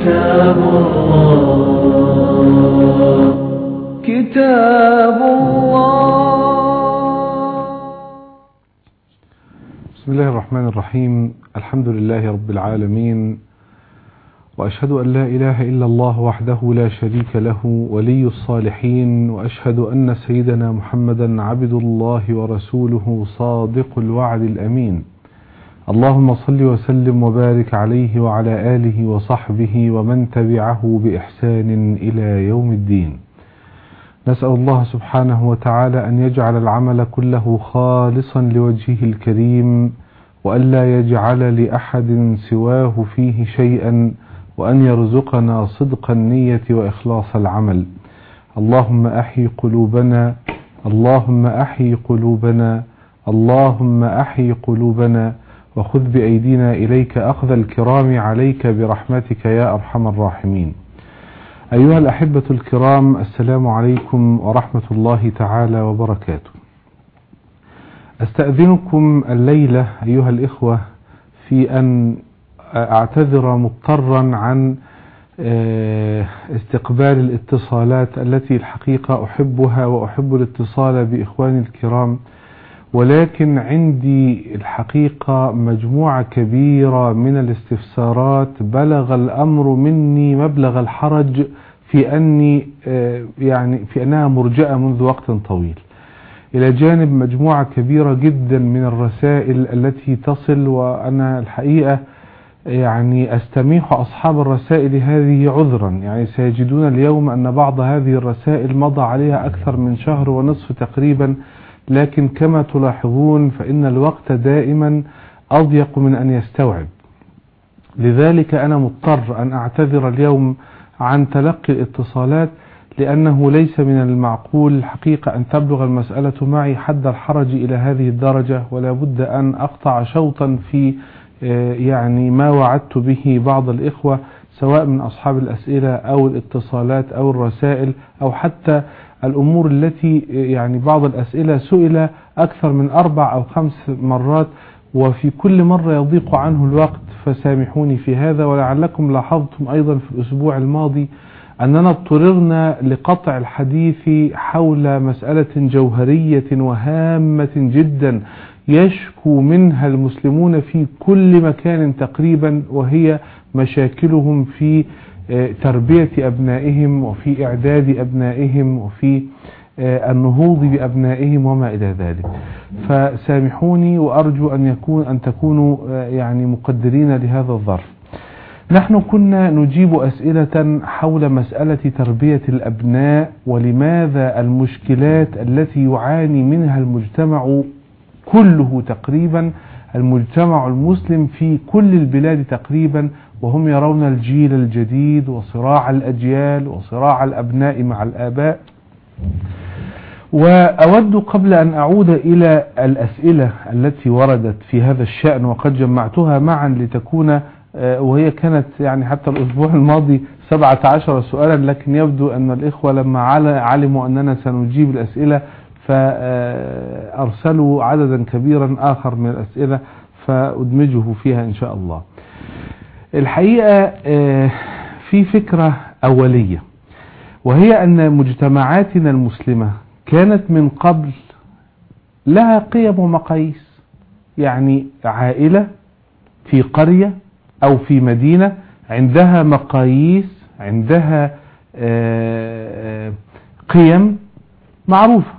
كتاب الله كتاب الله بسم الله الرحمن الرحيم الحمد لله رب العالمين وأشهد أن لا إله إلا الله وحده لا شريك له ولي الصالحين وأشهد أن سيدنا محمدا عبد الله ورسوله صادق الوعد الأمين اللهم صل وسلم وبارك عليه وعلى آله وصحبه ومن تبعه بإحسان إلى يوم الدين نسأل الله سبحانه وتعالى أن يجعل العمل كله خالصا لوجهه الكريم وأن لا يجعل لأحد سواه فيه شيئا وأن يرزقنا صدق النية وإخلاص العمل اللهم أحي قلوبنا اللهم أحي قلوبنا اللهم أحي قلوبنا وخذ بأيدينا إليك أخذ الكرام عليك برحمتك يا أرحم الراحمين أيها الأحبة الكرام السلام عليكم ورحمة الله تعالى وبركاته أستأذنكم الليلة أيها الإخوة في أن أعتذر مضطرا عن استقبال الاتصالات التي الحقيقة أحبها وأحب الاتصال بإخواني الكرام ولكن عندي الحقيقة مجموعة كبيرة من الاستفسارات بلغ الأمر مني مبلغ الحرج في أني يعني في أنها مرجئة منذ وقت طويل إلى جانب مجموعة كبيرة جدا من الرسائل التي تصل وأنا الحقيقة يعني أستميح أصحاب الرسائل هذه عذرا يعني سيجدون اليوم أن بعض هذه الرسائل مضى عليها أكثر من شهر ونصف تقريبا لكن كما تلاحظون فإن الوقت دائما أضيق من أن يستوعب لذلك أنا مضطر أن أعتذر اليوم عن تلقي الاتصالات لأنه ليس من المعقول الحقيقة أن تبلغ المسألة معي حد الحرج إلى هذه الدرجة ولا بد أن أقطع شوطا في يعني ما وعدت به بعض الإخوة سواء من أصحاب الأسئلة أو الاتصالات أو الرسائل أو حتى الأمور التي يعني بعض الأسئلة سئل أكثر من أربع أو خمس مرات وفي كل مرة يضيق عنه الوقت فسامحوني في هذا ولعلكم لاحظتم أيضا في الأسبوع الماضي أننا اضطررنا لقطع الحديث حول مسألة جوهرية وهامة جدا يشكو منها المسلمون في كل مكان تقريبا وهي مشاكلهم في تربية أبنائهم وفي إعداد أبنائهم وفي النهوض بأبنائهم وما إلى ذلك فسامحوني وأرجو أن يكون أن تكونوا يعني مقدرين لهذا الظرف نحن كنا نجيب أسئلة حول مسألة تربية الأبناء ولماذا المشكلات التي يعاني منها المجتمع كله تقريبا المجتمع المسلم في كل البلاد تقريبا وهم يرون الجيل الجديد وصراع الأجيال وصراع الأبناء مع الآباء وأود قبل أن أعود إلى الأسئلة التي وردت في هذا الشأن وقد جمعتها معا لتكون وهي كانت يعني حتى الأسبوع الماضي 17 سؤالا لكن يبدو أن الإخوة لما علموا أننا سنجيب الأسئلة فأرسلوا عددا كبيرا آخر من الأسئلة فأدمجه فيها إن شاء الله الحقيقة في فكرة أولية وهي أن مجتمعاتنا المسلمة كانت من قبل لها قيم ومقاييس يعني عائلة في قرية أو في مدينة عندها مقاييس عندها قيم معروفة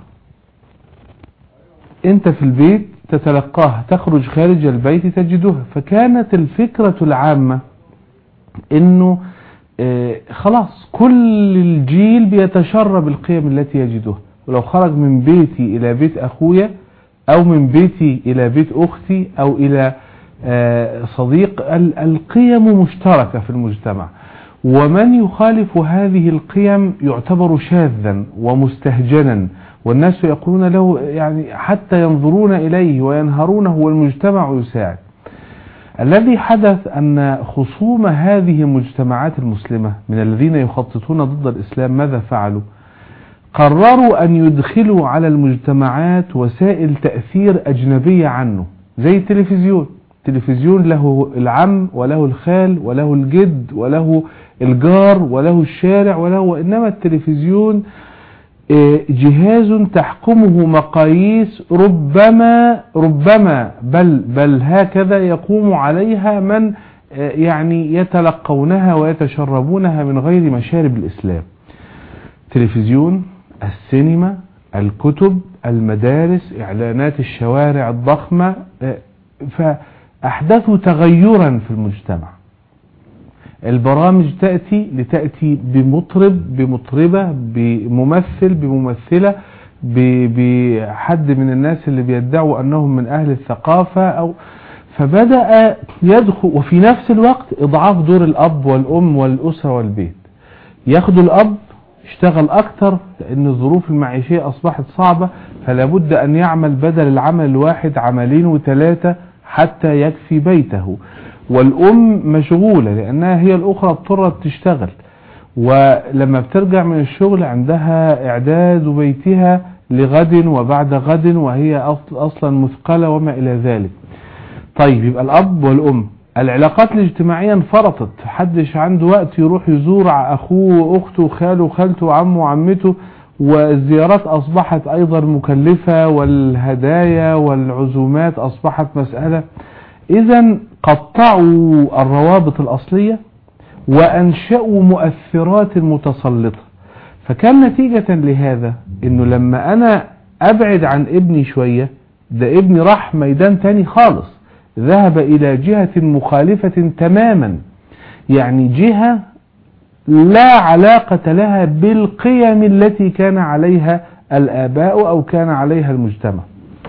انت في البيت تتلقاها تخرج خارج البيت تجدها فكانت الفكرة العامة انه آه خلاص كل الجيل بيتشرب القيم التي يجدها ولو خرج من بيتي الى بيت اخويا او من بيتي الى بيت اختي او الى آه صديق القيم مشتركة في المجتمع ومن يخالف هذه القيم يعتبر شاذا ومستهجنا والناس يقولون له يعني حتى ينظرون إليه وينهرونه والمجتمع يساعد الذي حدث أن خصوم هذه المجتمعات المسلمة من الذين يخططون ضد الإسلام ماذا فعلوا قرروا أن يدخلوا على المجتمعات وسائل تأثير أجنبية عنه زي التلفزيون التلفزيون له العم وله الخال وله الجد وله الجار وله الشارع وله وإنما التلفزيون آه، جهاز تحكمه مقاييس ربما ربما بل بل هكذا يقوم عليها من آه، يعني يتلقونها ويتشربونها من غير مشارب الإسلام تلفزيون السينما الكتب المدارس إعلانات الشوارع الضخمة آه، فأحدثوا تغيرا في المجتمع البرامج تأتي لتأتي بمطرب بمطربة بممثل بممثلة بحد من الناس اللي بيدعوا أنهم من أهل الثقافة أو فبدأ يدخل وفي نفس الوقت إضعاف دور الأب والأم والأسرة والبيت ياخدوا الأب اشتغل أكتر لأن الظروف المعيشية أصبحت صعبة فلا بد أن يعمل بدل العمل الواحد عملين وثلاثة حتى يكفي بيته والأم مشغولة لأنها هي الأخرى اضطرت تشتغل ولما بترجع من الشغل عندها إعداد بيتها لغد وبعد غد وهي أصلا مثقلة وما إلى ذلك طيب يبقى الأب والأم العلاقات الاجتماعية انفرطت حدش عنده وقت يروح يزور أخوه وأخته وخاله وخالته وعمه وعمته والزيارات أصبحت أيضا مكلفة والهدايا والعزومات أصبحت مسألة إذا قطعوا الروابط الأصلية وأنشأوا مؤثرات متسلطة فكان نتيجة لهذا انه لما انا ابعد عن ابني شوية ده ابني راح ميدان تاني خالص ذهب الى جهة مخالفة تماما يعني جهة لا علاقة لها بالقيم التي كان عليها الآباء أو كان عليها المجتمع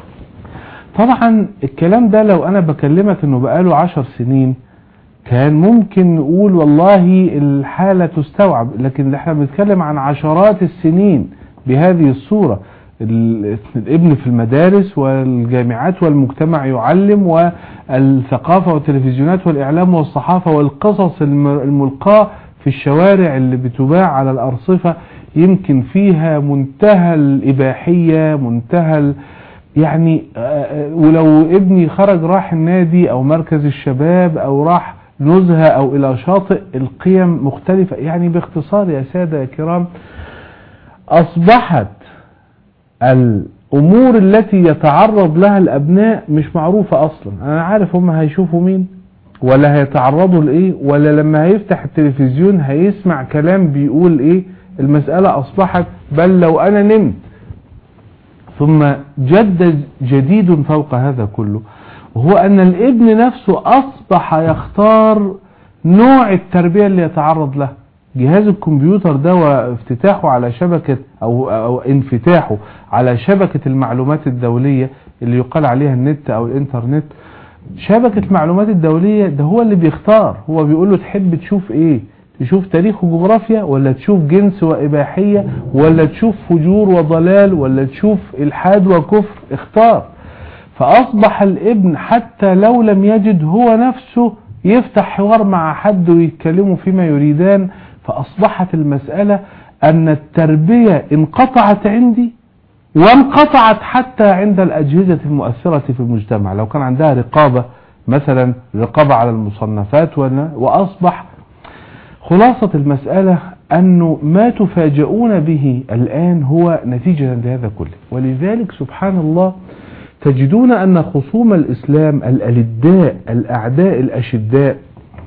طبعا الكلام ده لو أنا بكلمك أنه بقاله عشر سنين كان ممكن نقول والله الحالة تستوعب لكن احنا بنتكلم عن عشرات السنين بهذه الصورة الابن في المدارس والجامعات والمجتمع يعلم والثقافة والتلفزيونات والإعلام والصحافة والقصص الملقاة في الشوارع اللي بتباع على الأرصفة يمكن فيها منتهى الإباحية منتهى يعني ولو ابني خرج راح النادي أو مركز الشباب أو راح نزهة أو إلى شاطئ القيم مختلفة يعني باختصار يا سادة يا كرام أصبحت الأمور التي يتعرض لها الأبناء مش معروفة أصلا أنا عارف هم هيشوفوا مين ولا هيتعرضوا لإيه ولا لما هيفتح التلفزيون هيسمع كلام بيقول إيه المسألة أصبحت بل لو أنا نمت ثم جد جديد فوق هذا كله هو أن الابن نفسه أصبح يختار نوع التربية اللي يتعرض لها جهاز الكمبيوتر ده وافتتاحه على شبكة أو, أو انفتاحه على شبكة المعلومات الدولية اللي يقال عليها النت أو الانترنت شبكة المعلومات الدولية ده هو اللي بيختار هو بيقول له تحب تشوف ايه تشوف تاريخ وجغرافيا ولا تشوف جنس وإباحية ولا تشوف فجور وضلال ولا تشوف إلحاد وكفر اختار فأصبح الابن حتى لو لم يجد هو نفسه يفتح حوار مع حد ويتكلموا فيما يريدان فأصبحت المسألة أن التربية انقطعت عندي وانقطعت حتى عند الأجهزة المؤثرة في المجتمع لو كان عندها رقابة مثلا رقابة على المصنفات وأصبح خلاصة المسألة أنه ما تفاجئون به الآن هو نتيجة لهذا كله ولذلك سبحان الله تجدون أن خصوم الإسلام الألداء الأعداء الأشداء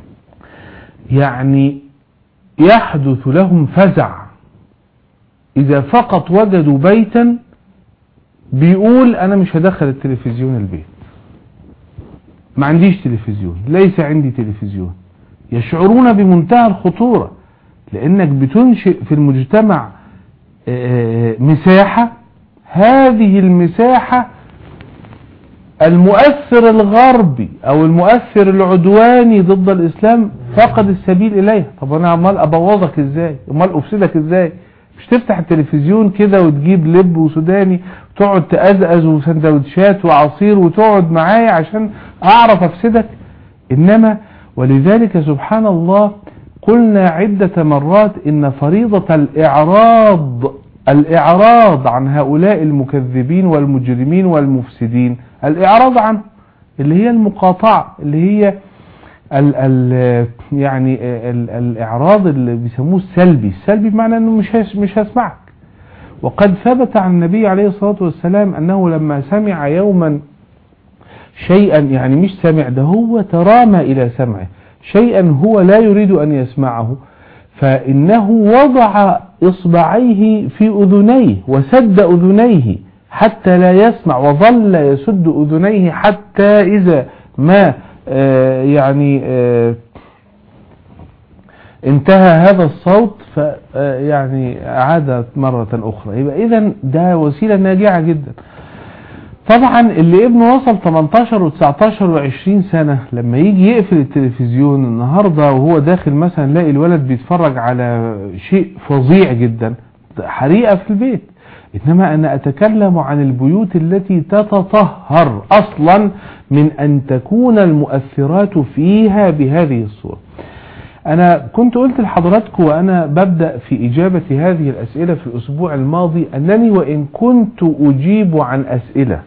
يعني يحدث لهم فزع إذا فقط وجدوا بيتا بيقول أنا مش هدخل التلفزيون البيت ما عنديش تلفزيون ليس عندي تلفزيون يشعرون بمنتهى الخطورة لأنك بتنشئ في المجتمع مساحة هذه المساحة المؤثر الغربي او المؤثر العدواني ضد الاسلام فقد السبيل اليها طب انا عمال ابوظك ازاي عمال افسدك ازاي مش تفتح التلفزيون كده وتجيب لب وسوداني وتقعد تأزأز وسندوتشات وعصير وتقعد معايا عشان اعرف افسدك انما ولذلك سبحان الله قلنا عدة مرات ان فريضة الاعراض الاعراض عن هؤلاء المكذبين والمجرمين والمفسدين الاعراض عنه اللي هي المقاطعة اللي هي ال ال يعني ال الاعراض اللي بيسموه السلبي السلبي بمعنى انه مش هس- مش هسمعك وقد ثبت عن النبي عليه الصلاة والسلام انه لما سمع يوما شيئا يعني مش سمع ده هو ترامى الى سمعه شيئا هو لا يريد ان يسمعه فانه وضع اصبعيه في اذنيه وسد اذنيه حتى لا يسمع وظل يسد اذنيه حتى اذا ما آه، يعني آه، انتهى هذا الصوت ف آه، يعني عاد مرة أخرى يبقى إذا ده وسيلة ناجعة جدا طبعا اللي ابنه وصل 18 و19 و20 سنة لما يجي يقفل التلفزيون النهاردة وهو داخل مثلا لاقي الولد بيتفرج على شيء فظيع جدا حريقة في البيت إنما أنا أتكلم عن البيوت التي تتطهر أصلا من أن تكون المؤثرات فيها بهذه الصورة أنا كنت قلت لحضراتكم وأنا ببدأ في إجابة هذه الأسئلة في الأسبوع الماضي أنني وإن كنت أجيب عن أسئلة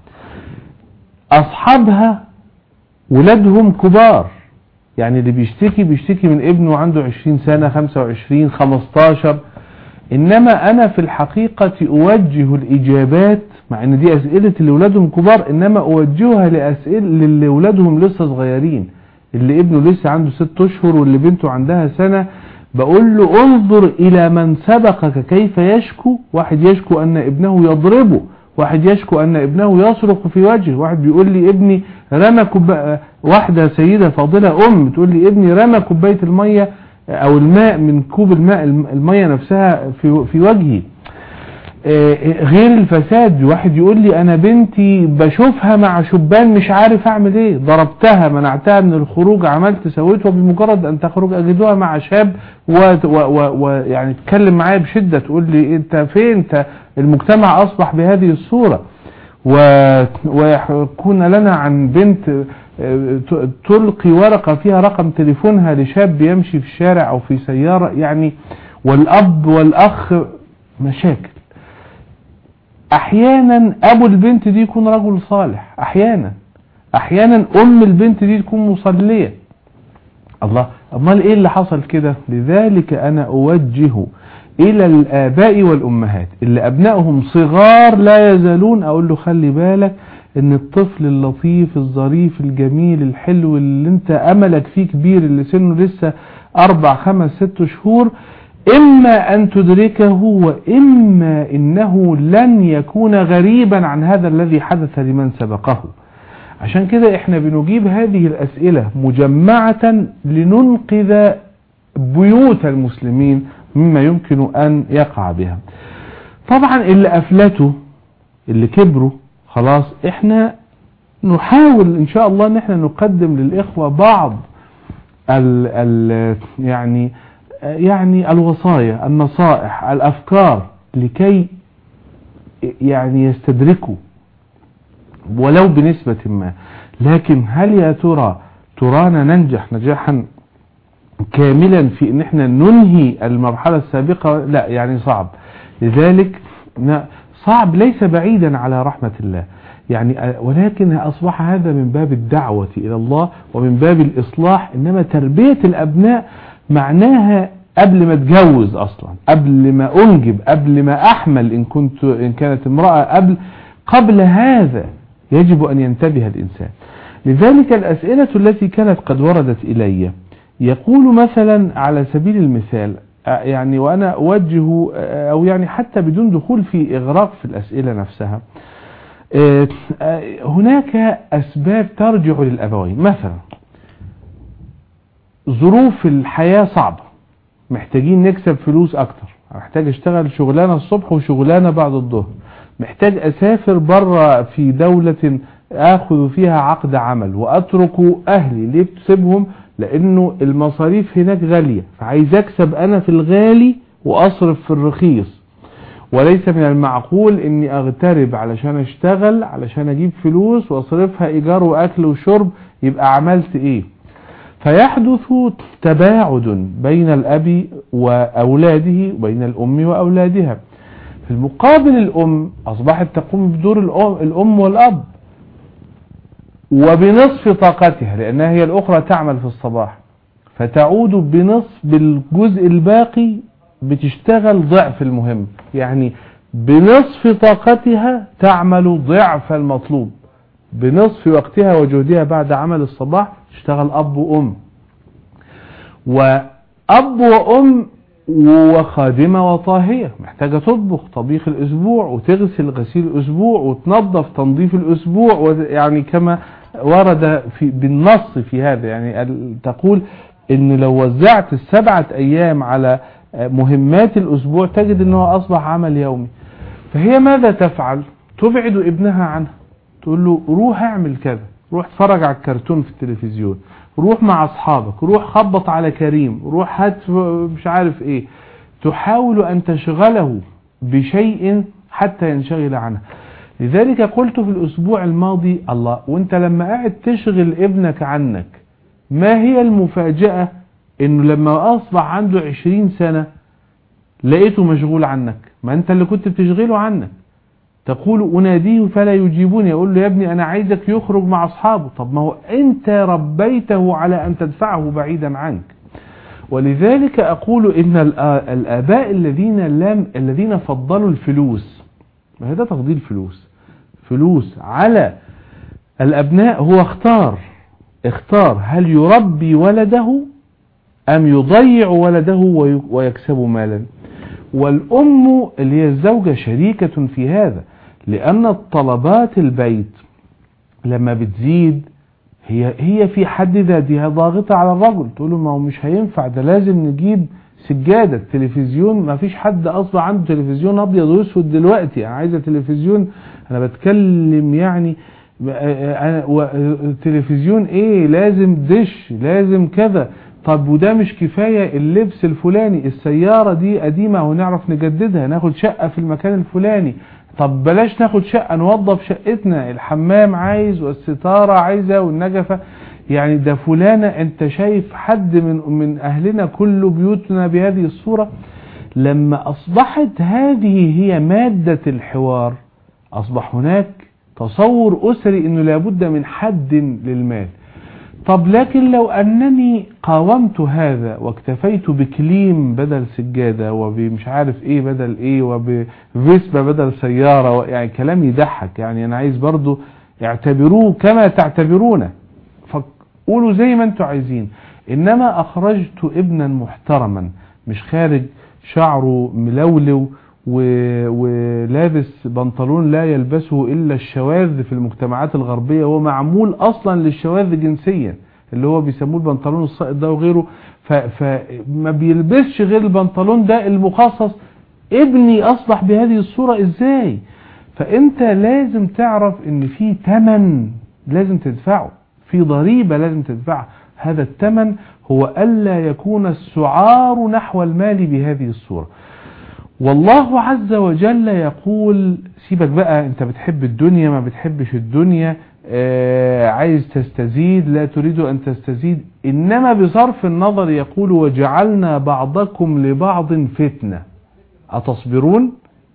أصحابها ولادهم كبار يعني اللي بيشتكي بيشتكي من ابنه عنده 20 سنة 25 15 إنما أنا في الحقيقة أوجه الإجابات مع إن دي أسئلة اللي ولادهم كبار إنما أوجهها لأسئلة للي ولادهم لسه صغيرين اللي ابنه لسه عنده ست أشهر واللي بنته عندها سنة بقول له انظر إلى من سبقك كيف يشكو واحد يشكو أن ابنه يضربه واحد يشكو أن ابنه يصرخ في وجهه واحد بيقول لي ابني رمى كوباية واحدة سيدة فاضلة أم بتقول لي ابني رمى كوباية المية أو الماء من كوب الماء المية نفسها في, في وجهي آه، غير الفساد واحد يقول لي انا بنتي بشوفها مع شبان مش عارف اعمل ايه ضربتها منعتها من الخروج عملت سويت وبمجرد ان تخرج اجدها مع شاب ويعني و و و يعني تتكلم معايا بشدة تقول لي انت فين انت المجتمع اصبح بهذه الصورة و- ويحكون لنا عن بنت آه، ت- تلقي ورقة فيها رقم تليفونها لشاب يمشي في الشارع او في سيارة يعني والاب والاخ مشاكل احيانا ابو البنت دي يكون رجل صالح احيانا احيانا ام البنت دي تكون مصلية الله امال ايه اللي حصل كده لذلك انا اوجه الى الاباء والامهات اللي ابنائهم صغار لا يزالون اقول له خلي بالك ان الطفل اللطيف الظريف الجميل الحلو اللي انت املك فيه كبير اللي سنه لسه اربع خمس ست شهور اما ان تدركه واما انه لن يكون غريبا عن هذا الذي حدث لمن سبقه عشان كده احنا بنجيب هذه الاسئلة مجمعة لننقذ بيوت المسلمين مما يمكن ان يقع بها طبعا اللي افلته اللي كبروا خلاص احنا نحاول ان شاء الله ان احنا نقدم للاخوة بعض ال ال يعني يعني الوصايا النصائح الافكار لكي يعني يستدركوا ولو بنسبة ما لكن هل يا ترى ترانا ننجح نجاحا كاملا في ان احنا ننهي المرحلة السابقة لا يعني صعب لذلك ن- صعب ليس بعيدا على رحمة الله يعني آه، ولكن أصبح هذا من باب الدعوة إلى الله ومن باب الإصلاح إنما تربية الأبناء معناها قبل ما اتجوز أصلا قبل ما أنجب قبل ما أحمل إن كنت إن كانت امرأة قبل قبل هذا يجب أن ينتبه الإنسان لذلك الأسئلة التي كانت قد وردت إلي يقول مثلا على سبيل المثال آه، يعني وأنا أوجه آه، أو يعني حتى بدون دخول في إغراق في الأسئلة نفسها آه، آه، هناك أسباب ترجع للأبوين مثلا ظروف الحياة صعبة محتاجين نكسب فلوس أكتر محتاج اشتغل شغلانة الصبح وشغلانة بعد الظهر محتاج أسافر بره في دولة أخذ فيها عقد عمل وأترك أهلي ليه بتسيبهم لأنه المصاريف هناك غالية فعايز أكسب أنا في الغالي وأصرف في الرخيص وليس من المعقول اني اغترب علشان اشتغل علشان اجيب فلوس واصرفها ايجار واكل وشرب يبقى عملت ايه فيحدث تباعد بين الاب واولاده وبين الام واولادها في المقابل الام اصبحت تقوم بدور الام, الأم والاب وبنصف طاقتها لأنها هي الأخرى تعمل في الصباح فتعود بنصف بالجزء الباقي بتشتغل ضعف المهم يعني بنصف طاقتها تعمل ضعف المطلوب بنصف وقتها وجهدها بعد عمل الصباح تشتغل أب وأم وأب وأم وخادمة وطاهية محتاجة تطبخ طبيخ الأسبوع وتغسل غسيل الأسبوع وتنظف تنظيف الأسبوع يعني كما ورد في بالنص في هذا يعني تقول ان لو وزعت السبعة ايام على مهمات الاسبوع تجد انه اصبح عمل يومي فهي ماذا تفعل تبعد ابنها عنها تقول له روح اعمل كذا روح اتفرج على الكرتون في التلفزيون روح مع اصحابك روح خبط على كريم روح هات مش عارف ايه تحاول ان تشغله بشيء حتى ينشغل عنها لذلك قلت في الاسبوع الماضي الله وانت لما قاعد تشغل ابنك عنك ما هي المفاجأة انه لما اصبح عنده عشرين سنة لقيته مشغول عنك ما انت اللي كنت بتشغله عنك تقول اناديه فلا يجيبوني اقول له يا ابني انا عايزك يخرج مع اصحابه طب ما هو انت ربيته على ان تدفعه بعيدا عنك ولذلك اقول ان الاباء الذين لم الذين فضلوا الفلوس ما هذا تفضيل فلوس فلوس على الابناء هو اختار اختار هل يربي ولده ام يضيع ولده ويكسب مالا والام اللي هي الزوجة شريكة في هذا لان الطلبات البيت لما بتزيد هي هي في حد ذاتها ضاغطة على الرجل تقول له ما هو مش هينفع ده لازم نجيب سجادة تلفزيون ما فيش حد اصلا عنده تلفزيون ابيض واسود دلوقتي انا عايزة تلفزيون انا بتكلم يعني تلفزيون ايه لازم دش لازم كذا طب وده مش كفاية اللبس الفلاني السيارة دي قديمة ونعرف نجددها ناخد شقة في المكان الفلاني طب بلاش ناخد شقة نوظف شقتنا الحمام عايز والستارة عايزة والنجفة يعني ده فلانة انت شايف حد من, من اهلنا كل بيوتنا بهذه الصورة لما اصبحت هذه هي مادة الحوار اصبح هناك تصور اسري انه لابد من حد للمال طب لكن لو انني قاومت هذا واكتفيت بكليم بدل سجادة وبمش عارف ايه بدل ايه وبفيسبا بدل سيارة يعني كلام يضحك يعني انا عايز برضو اعتبروه كما تعتبرونه فقولوا زي ما انتوا عايزين انما اخرجت ابنا محترما مش خارج شعره ملولو ولابس بنطلون لا يلبسه إلا الشواذ في المجتمعات الغربية هو معمول أصلا للشواذ جنسيا اللي هو بيسموه البنطلون السائد ده وغيره فما بيلبسش غير البنطلون ده المخصص ابني أصبح بهذه الصورة إزاي فأنت لازم تعرف ان في تمن لازم تدفعه في ضريبة لازم تدفعها هذا التمن هو ألا يكون السعار نحو المال بهذه الصورة والله عز وجل يقول سيبك بقى انت بتحب الدنيا ما بتحبش الدنيا آه عايز تستزيد لا تريد ان تستزيد انما بصرف النظر يقول وجعلنا بعضكم لبعض فتنة اتصبرون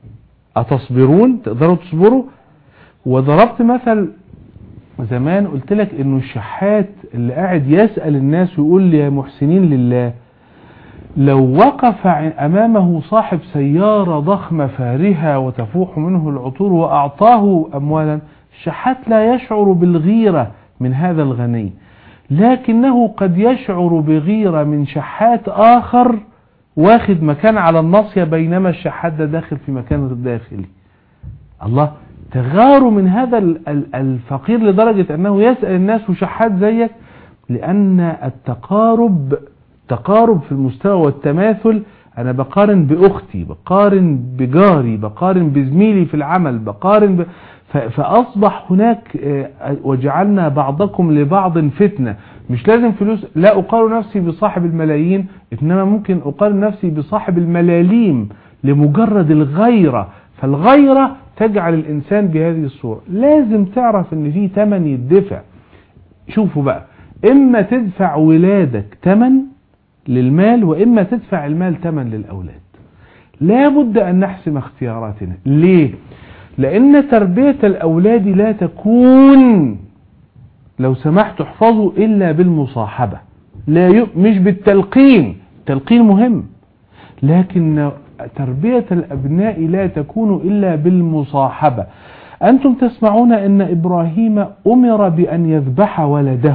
اتصبرون تقدروا تصبروا وضربت مثل زمان قلت لك انه الشحات اللي قاعد يسأل الناس ويقول لي يا محسنين لله لو وقف أمامه صاحب سيارة ضخمة فارهة وتفوح منه العطور وأعطاه أموالا الشحات لا يشعر بالغيرة من هذا الغني لكنه قد يشعر بغيرة من شحات آخر واخد مكان على الناصية بينما الشحات ده داخل في مكان داخلي الله تغار من هذا الفقير لدرجة أنه يسأل الناس وشحات زيك لأن التقارب تقارب في المستوى والتماثل انا بقارن باختي بقارن بجاري بقارن بزميلي في العمل بقارن ب... فاصبح هناك وجعلنا بعضكم لبعض فتنة مش لازم فلوس لا اقارن نفسي بصاحب الملايين انما ممكن اقارن نفسي بصاحب الملاليم لمجرد الغيرة فالغيرة تجعل الانسان بهذه الصورة لازم تعرف ان في تمن يدفع شوفوا بقى اما تدفع ولادك تمن للمال وإما تدفع المال تمن للأولاد لا بد أن نحسم اختياراتنا ليه؟ لأن تربية الأولاد لا تكون لو سمحت احفظوا إلا بالمصاحبة لا ي... مش بالتلقين التلقين مهم لكن تربية الأبناء لا تكون إلا بالمصاحبة أنتم تسمعون أن إبراهيم أمر بأن يذبح ولده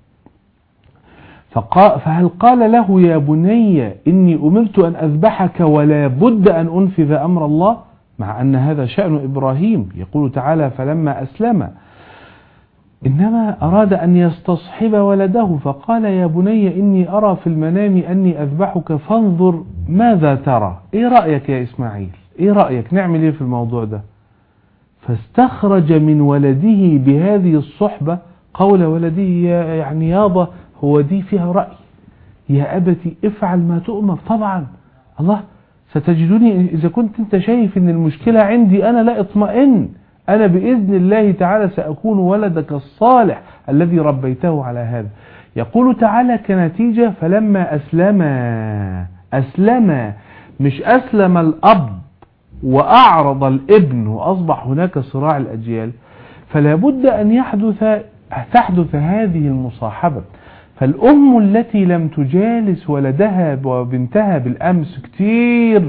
فقال فهل قال له يا بني إني أمرت أن أذبحك ولا بد أن أنفذ أمر الله مع أن هذا شأن إبراهيم يقول تعالى فلما أسلم إنما أراد أن يستصحب ولده فقال يا بني إني أرى في المنام أني أذبحك فانظر ماذا ترى إيه رأيك يا إسماعيل إيه رأيك نعمل إيه في الموضوع ده فاستخرج من ولده بهذه الصحبة قول ولده يا يعني يابا هو دي فيها رأي يا أبتي افعل ما تؤمر طبعا الله ستجدني إذا كنت أنت شايف أن المشكلة عندي أنا لا اطمئن أنا بإذن الله تعالى سأكون ولدك الصالح الذي ربيته على هذا يقول تعالى كنتيجة فلما أسلم أسلم مش أسلم الأب وأعرض الابن وأصبح هناك صراع الأجيال فلا بد أن يحدث تحدث هذه المصاحبة فالأم التي لم تجالس ولدها وبنتها بالأمس كتير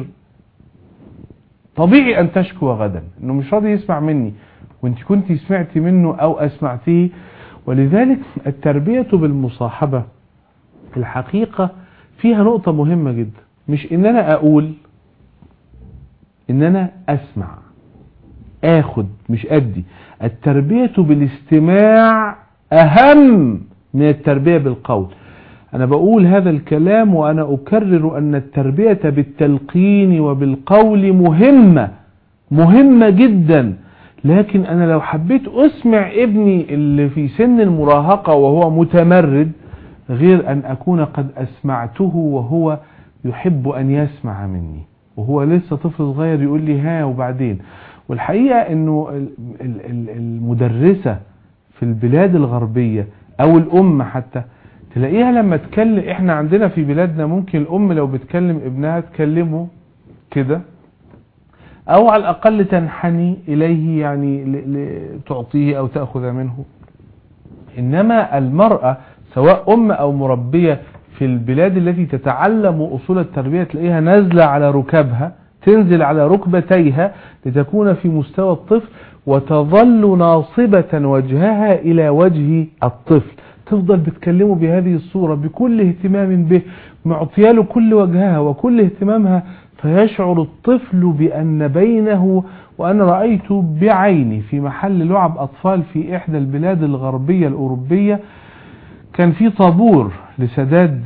طبيعي أن تشكو غدا أنه مش راضي يسمع مني وانت كنت سمعت منه أو أسمعتيه ولذلك التربية بالمصاحبة الحقيقة فيها نقطة مهمة جدا مش ان انا اقول ان انا اسمع اخد مش ادي التربية بالاستماع اهم من التربية بالقول انا بقول هذا الكلام وانا اكرر ان التربية بالتلقين وبالقول مهمة مهمة جدا لكن انا لو حبيت اسمع ابني اللي في سن المراهقة وهو متمرد غير ان اكون قد اسمعته وهو يحب ان يسمع مني وهو لسه طفل صغير يقول لي ها وبعدين والحقيقة انه المدرسة في البلاد الغربية او الام حتى تلاقيها لما تكلم احنا عندنا في بلادنا ممكن الام لو بتكلم ابنها تكلمه كده او على الاقل تنحني اليه يعني تعطيه او تأخذ منه انما المرأة سواء ام او مربية في البلاد التي تتعلم اصول التربية تلاقيها نازلة على ركبها تنزل على ركبتيها لتكون في مستوى الطفل وتظل ناصبة وجهها الى وجه الطفل تفضل بتكلمه بهذه الصورة بكل اهتمام به معطياله كل وجهها وكل اهتمامها فيشعر الطفل بأن بينه وأنا رأيت بعيني في محل لعب أطفال في إحدى البلاد الغربية الأوروبية كان في طابور لسداد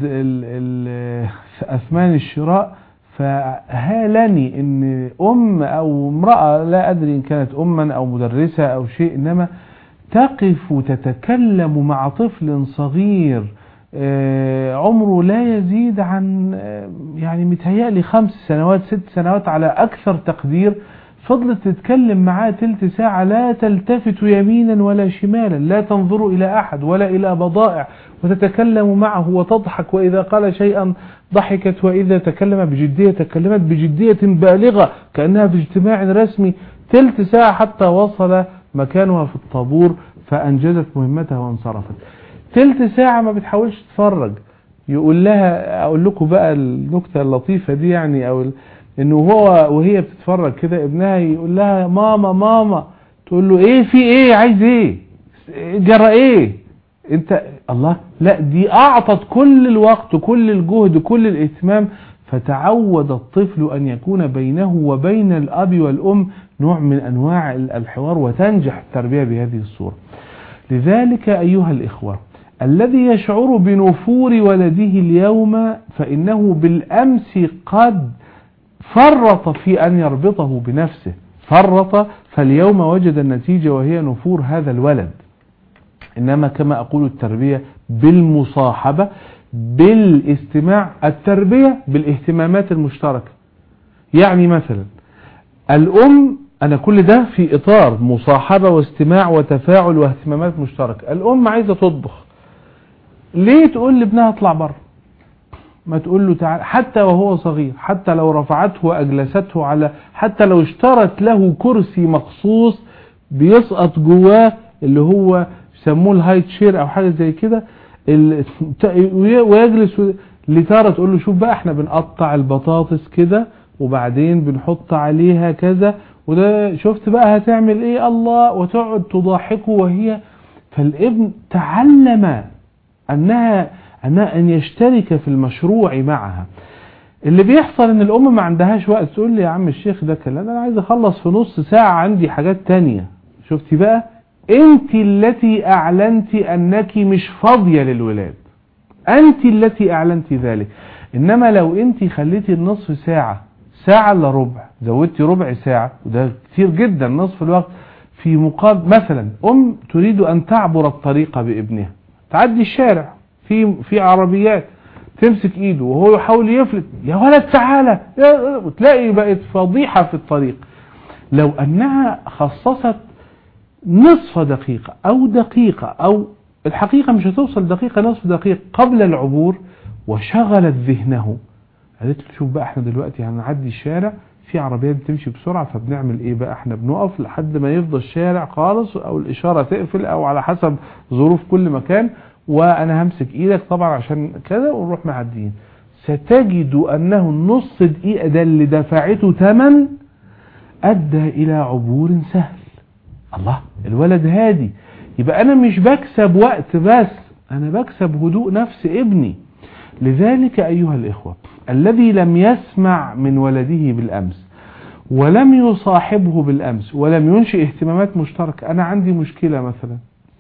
أثمان الشراء فهالني ان ام او امرأة لا ادري ان كانت اما او مدرسة او شيء انما تقف تتكلم مع طفل صغير عمره لا يزيد عن يعني متهيألي خمس سنوات ست سنوات على أكثر تقدير فضلت تتكلم معاه تلت ساعة لا تلتفت يمينا ولا شمالا لا تنظر إلى أحد ولا إلى بضائع وتتكلم معه وتضحك وإذا قال شيئا ضحكت وإذا تكلم بجدية تكلمت بجدية بالغة كأنها في اجتماع رسمي تلت ساعة حتى وصل مكانها في الطابور فأنجزت مهمتها وانصرفت تلت ساعة ما بتحاولش تتفرج يقول لها اقول لكم بقى النكتة اللطيفة دي يعني او انه هو وهي بتتفرج كده ابنها يقول لها ماما ماما تقول له ايه في ايه عايز ايه جرى ايه انت الله لا دي اعطت كل الوقت كل الجهد كل الاهتمام فتعود الطفل ان يكون بينه وبين الاب والام نوع من انواع الحوار وتنجح التربية بهذه الصورة لذلك ايها الاخوة الذي يشعر بنفور ولده اليوم فإنه بالأمس قد فرط في أن يربطه بنفسه فرط فاليوم وجد النتيجة وهي نفور هذا الولد إنما كما أقول التربية بالمصاحبة بالاستماع التربية بالاهتمامات المشتركة يعني مثلا الأم أنا كل ده في إطار مصاحبة واستماع وتفاعل واهتمامات مشتركة الأم عايزة تطبخ ليه تقول لابنها اطلع بره ما تقول له تعال حتى وهو صغير حتى لو رفعته واجلسته على حتى لو اشترت له كرسي مخصوص بيسقط جواه اللي هو يسموه الهايت شير او حاجة زي كده ال- ت- ويجلس لتارة تقول له شوف بقى احنا بنقطع البطاطس كده وبعدين بنحط عليها كذا وده شفت بقى هتعمل ايه الله وتقعد تضاحكه وهي فالابن تعلم انها انها ان يشترك في المشروع معها اللي بيحصل ان الام ما عندهاش وقت تقول لي يا عم الشيخ ده كلام انا عايز اخلص في نص ساعة عندي حاجات تانية شفتي بقى انت التي اعلنت انك مش فاضية للولاد انت التي اعلنت ذلك انما لو انت خليتي النصف ساعة ساعة الا ربع زودتي ربع ساعة وده كتير جدا نصف الوقت في مقابل مثلا ام تريد ان تعبر الطريق بابنها تعدي الشارع في في عربيات تمسك ايده وهو يحاول يفلت يا ولد تعالى يا- وتلاقي بقت فضيحة في الطريق لو انها خصصت نصف دقيقة او دقيقة او الحقيقة مش هتوصل دقيقة نصف دقيقة قبل العبور وشغلت ذهنه قالت له شوف بقى احنا دلوقتي هنعدي الشارع في عربيات بتمشي بسرعة فبنعمل ايه بقى احنا بنقف لحد ما يفضى الشارع خالص او الاشارة تقفل او على حسب ظروف كل مكان وانا همسك ايدك طبعا عشان كذا ونروح معديين ستجد انه النص دقيقة ده اللي دفعته ثمن ادى الى عبور سهل الله الولد هادي يبقى انا مش بكسب وقت بس انا بكسب هدوء نفس ابني لذلك ايها الاخوة الذي لم يسمع من ولده بالامس ولم يصاحبه بالامس ولم ينشئ اهتمامات مشتركة انا عندي مشكلة مثلا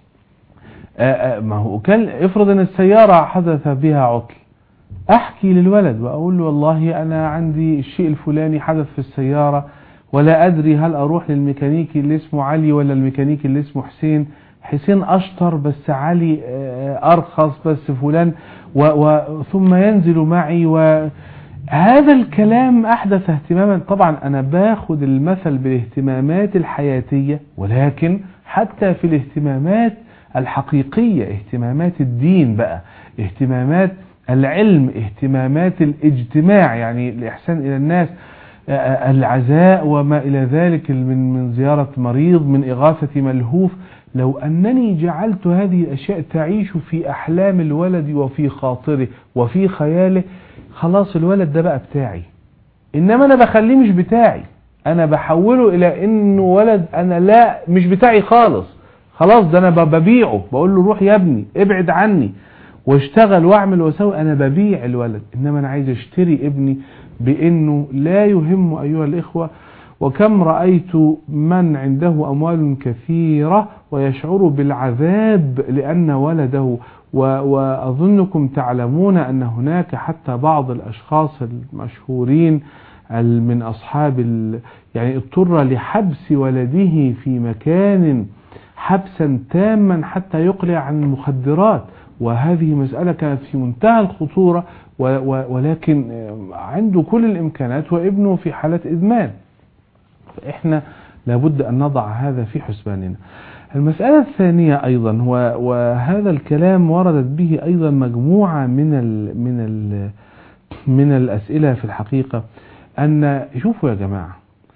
آه، آه، ما هو كان افرض ان السيارة حدث بها عطل احكي للولد واقول له والله انا عندي الشيء الفلاني حدث في السيارة ولا ادري هل اروح للميكانيكي اللي اسمه علي ولا الميكانيكي اللي اسمه حسين حسين اشطر بس علي آه، ارخص بس فلان و و ثم ينزل معي وهذا الكلام احدث اهتماما طبعا انا باخد المثل بالاهتمامات الحياتية ولكن حتى في الاهتمامات الحقيقية اهتمامات الدين بقى اهتمامات العلم اهتمامات الاجتماع يعني الإحسان إلى الناس آه، آه، العزاء وما إلى ذلك من من زيارة مريض من إغاثة ملهوف لو أنني جعلت هذه الأشياء تعيش في أحلام الولد وفي خاطره وفي خياله خلاص الولد ده بقى بتاعي إنما أنا بخليه مش بتاعي أنا بحوله إلى إنه ولد أنا لا مش بتاعي خالص خلاص ده أنا ب- ببيعه بقول له روح يا ابني ابعد عني واشتغل واعمل واسوي انا ببيع الولد انما انا عايز اشتري ابني بانه لا يهم ايها الاخوة وكم رأيت من عنده اموال كثيرة ويشعر بالعذاب لان ولده و- واظنكم تعلمون ان هناك حتى بعض الاشخاص المشهورين ال- من اصحاب ال- يعني اضطر لحبس ولده في مكان حبسا تاما حتى يقلع عن المخدرات وهذه مسألة كانت في منتهى الخطورة و- و- ولكن آه، عنده كل الإمكانات وابنه في حالة إدمان فإحنا لابد أن نضع هذا في حسباننا المسألة الثانية أيضا هو وهذا الكلام وردت به أيضا مجموعة من ال من ال من الأسئلة في الحقيقة أن شوفوا يا جماعة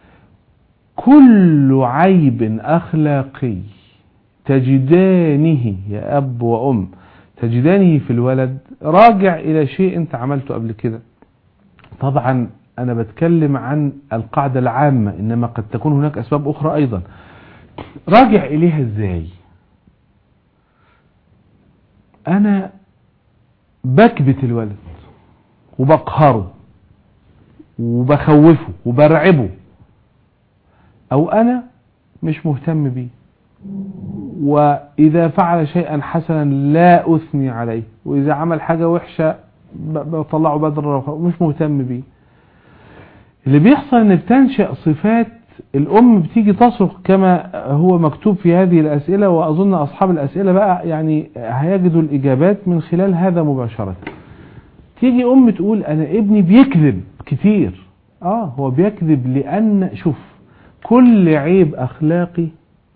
كل عيب أخلاقي تجدانه يا أب وأم تجدانه في الولد راجع إلى شيء أنت عملته قبل كده طبعا أنا بتكلم عن القاعدة العامة إنما قد تكون هناك أسباب أخرى أيضا راجع إليها إزاي أنا بكبت الولد وبقهره وبخوفه وبرعبه أو أنا مش مهتم بيه وإذا فعل شيئا حسنا لا أثني عليه وإذا عمل حاجة وحشة ب- بطلعه بدر مش مهتم بيه اللي بيحصل ان بتنشأ صفات الأم بتيجي تصرخ كما هو مكتوب في هذه الأسئلة وأظن أصحاب الأسئلة بقى يعني هيجدوا الإجابات من خلال هذا مباشرة تيجي أم تقول أنا ابني بيكذب كتير آه هو بيكذب لأن شوف كل عيب أخلاقي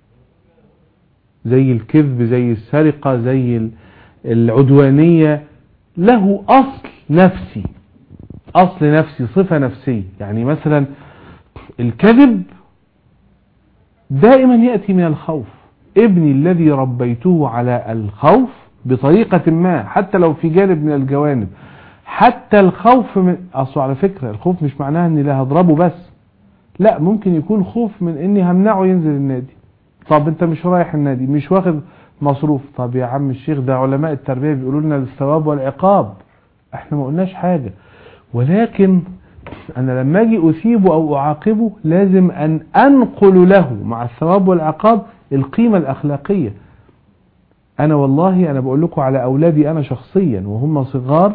زي الكذب زي السرقة زي ال- العدوانية له أصل نفسي أصل نفسي صفة نفسية يعني مثلا الكذب دائما يأتي من الخوف ابني الذي ربيته على الخوف بطريقة ما حتى لو في جانب من الجوانب حتى الخوف من اصله على فكرة الخوف مش معناها اني لا هضربه بس لا ممكن يكون خوف من اني همنعه ينزل النادي طب انت مش رايح النادي مش واخد مصروف طب يا عم الشيخ ده علماء التربية بيقولوا لنا الثواب والعقاب احنا ما قلناش حاجة ولكن انا لما اجي اثيبه او اعاقبه لازم ان انقل له مع الثواب والعقاب القيمة الاخلاقية انا والله انا بقول لكم على اولادي انا شخصيا وهم صغار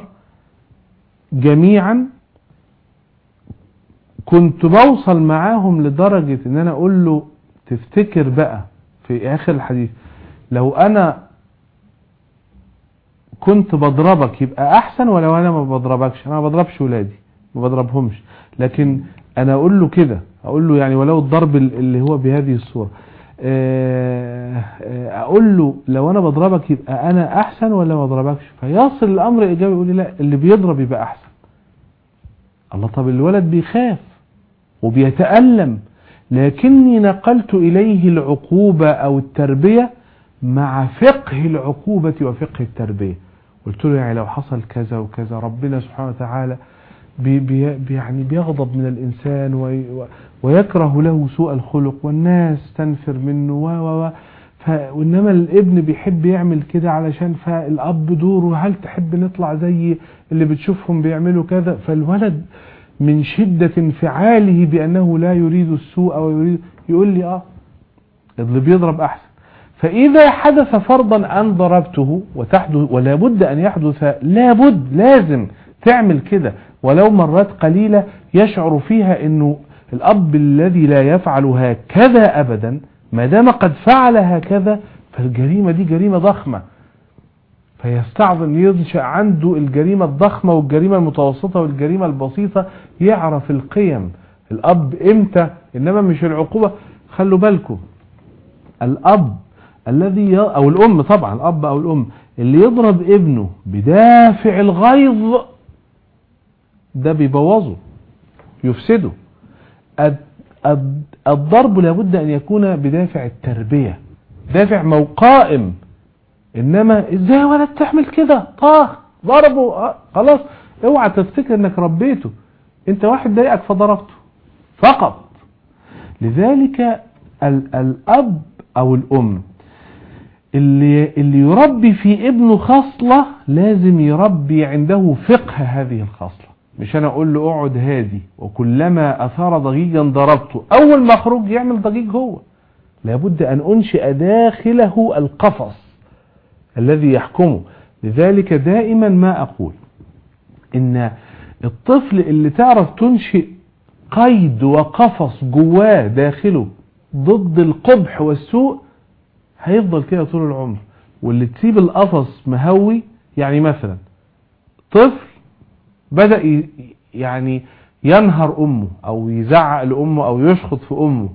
جميعا كنت بوصل معاهم لدرجة ان انا اقول له تفتكر بقى في اخر الحديث لو انا كنت بضربك يبقى احسن ولو انا ما بضربكش انا ما بضربش ولادي ما بضربهمش لكن انا اقول له كده اقول له يعني ولو الضرب اللي هو بهذه الصورة اقول له لو انا بضربك يبقى انا احسن ولا ما بضربكش فيصل الامر ايجابي يقول لي لا اللي بيضرب يبقى احسن الله طب الولد بيخاف وبيتألم لكني نقلت إليه العقوبة أو التربية مع فقه العقوبة وفقه التربية قلت له يعني لو حصل كذا وكذا ربنا سبحانه وتعالى بي بي يعني بيغضب من الإنسان وي ويكره له سوء الخلق والناس تنفر منه و و و وإنما الابن بيحب يعمل كده علشان فالأب دوره هل تحب نطلع زي اللي بتشوفهم بيعملوا كذا فالولد من شدة انفعاله بأنه لا يريد السوء ويريد يقول لي اه اللي بيضرب أحسن فإذا حدث فرضا أن ضربته وتحدث ولا بد أن يحدث لابد لازم تعمل كده ولو مرات قليلة يشعر فيها أنه الأب الذي لا يفعل هكذا أبدا ما دام قد فعل هكذا فالجريمة دي جريمة ضخمة فيستعظم ينشأ عنده الجريمة الضخمة والجريمة المتوسطة والجريمة البسيطة يعرف القيم الأب إمتى إنما مش العقوبة خلوا بالكم الأب الذي أو الأم طبعا الأب أو الأم اللي يضرب ابنه بدافع الغيظ ده بيبوظه يفسده الضرب لابد أن يكون بدافع التربية دافع قائم انما ازاي ولد تعمل كده طاخ ضربه خلاص اوعى تفتكر انك ربيته انت واحد ضايقك فضربته فقط لذلك ال الاب او الام اللي, اللي يربي في ابنه خصلة لازم يربي عنده فقه هذه الخصلة مش انا اقول له اقعد هادي وكلما اثار ضجيجا ضربته اول ما اخرج يعمل ضجيج هو لابد ان انشئ داخله القفص الذي يحكمه لذلك دائما ما أقول إن الطفل اللي تعرف تنشئ قيد وقفص جواه داخله ضد القبح والسوء هيفضل كده طول العمر واللي تسيب القفص مهوي يعني مثلا طفل بدأ يعني ينهر أمه أو يزعق لأمه أو يشخط في أمه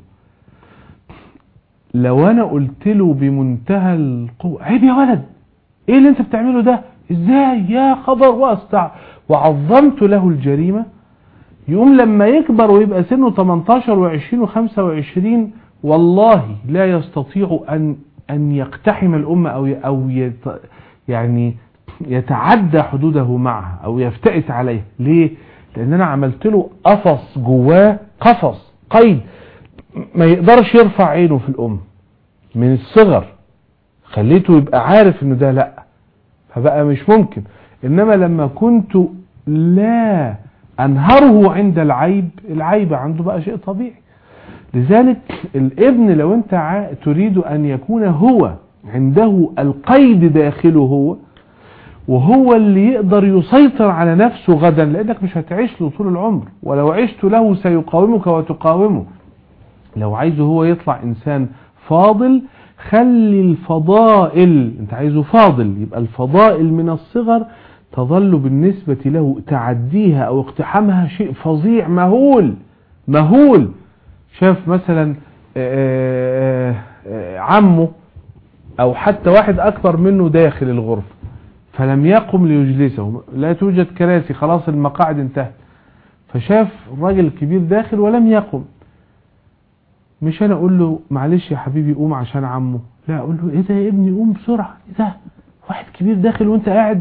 لو انا قلت له بمنتهى القوة عيب يا ولد ايه اللي انت بتعمله ده ازاي يا خبر واستع وعظمت له الجريمة يقوم لما يكبر ويبقى سنه 18 و20 و25 والله لا يستطيع ان ان يقتحم الامة او او يت يعني يتعدى حدوده معها او يفتئت عليها ليه لان انا عملت له قفص جواه قفص قيد ما يقدرش يرفع عينه في الام من الصغر خليته يبقى عارف انه ده لا فبقى مش ممكن انما لما كنت لا انهره عند العيب العيب عنده بقى شيء طبيعي لذلك الابن لو انت تريد ان يكون هو عنده القيد داخله هو وهو اللي يقدر يسيطر على نفسه غدا لانك مش هتعيش له طول العمر ولو عشت له سيقاومك وتقاومه لو عايزه هو يطلع انسان فاضل خلي الفضائل انت عايزه فاضل يبقى الفضائل من الصغر تظل بالنسبة له تعديها او اقتحامها شيء فظيع مهول مهول شاف مثلا آآ آآ عمه او حتى واحد اكبر منه داخل الغرفة فلم يقم ليجلسه لا توجد كراسي خلاص المقاعد انتهت فشاف الراجل الكبير داخل ولم يقم مش انا اقول له معلش يا حبيبي قوم عشان عمه لا اقول له ايه ده يا ابني قوم بسرعة ايه ده واحد كبير داخل وانت قاعد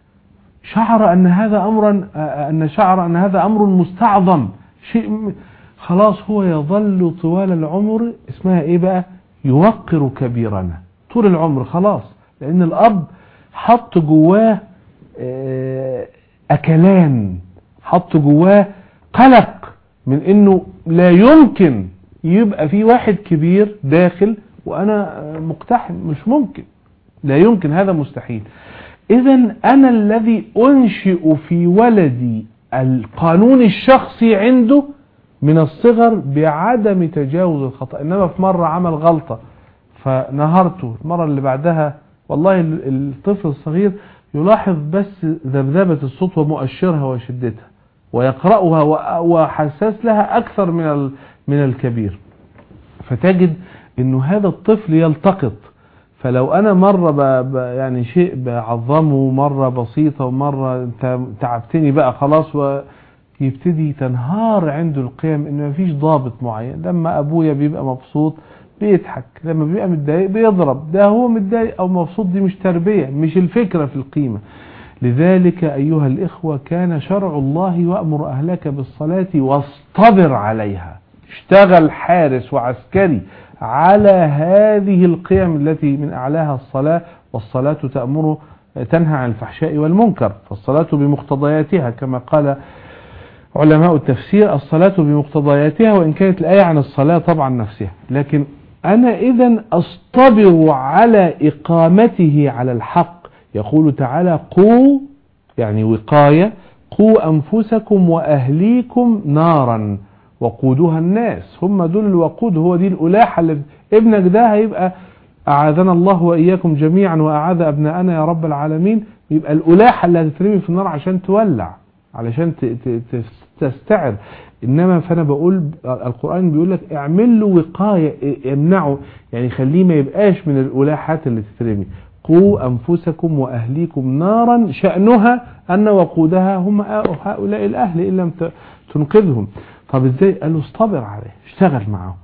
شعر ان هذا امرا ان شعر ان هذا امر مستعظم شيء م- خلاص هو يظل طوال العمر اسمها ايه بقى يوقر كبيرنا طول العمر خلاص لان الاب حط جواه آه، اكلان حط جواه قلق من انه لا يمكن يبقى في واحد كبير داخل وانا آه، مقتحم مش ممكن لا يمكن هذا مستحيل اذا انا الذي انشئ في ولدي القانون الشخصي عنده من الصغر بعدم تجاوز الخطأ انما في مرة عمل غلطة فنهرته المرة اللي بعدها والله ال- الطفل الصغير يلاحظ بس ذبذبة الصوت ومؤشرها وشدتها ويقرأها و- وحساس لها أكثر من ال- من الكبير فتجد انه هذا الطفل يلتقط فلو انا مرة ب... ب... يعني شيء بعظمه مرة بسيطة ومرة انت تعبتني بقى خلاص ويبتدي تنهار عنده القيم ان مفيش ضابط معين لما ابويا بيبقى مبسوط بيضحك لما بيبقى متضايق بيضرب ده هو متضايق او مبسوط دي مش تربية مش الفكرة في القيمة لذلك أيها الإخوة كان شرع الله وأمر أهلك بالصلاة واصطبر عليها اشتغل حارس وعسكري على هذه القيم التي من أعلاها الصلاة والصلاة تأمر تنهى عن الفحشاء والمنكر فالصلاة بمقتضياتها كما قال علماء التفسير الصلاة بمقتضياتها وإن كانت الآية عن الصلاة طبعا نفسها لكن أنا إذا أصطبر على إقامته على الحق يقول تعالى قوا يعني وقاية قوا أنفسكم وأهليكم نارا وقودها الناس هم دول الوقود هو دي الألاحة اللي ابنك ده هيبقى أعاذنا الله وإياكم جميعا وأعاذ أبناءنا يا رب العالمين يبقى الألاحة اللي هتترمي في النار عشان تولع علشان ت- ت- ت- تستعر انما فانا بقول القرآن بيقول لك اعمل له وقاية امنعه يعني خليه ما يبقاش من الالاحات اللي تترمي قوا انفسكم واهليكم نارا شأنها ان وقودها هم هؤلاء الاهل ان لم ت- تنقذهم طب ازاي قالوا اصطبر عليه اشتغل معاهم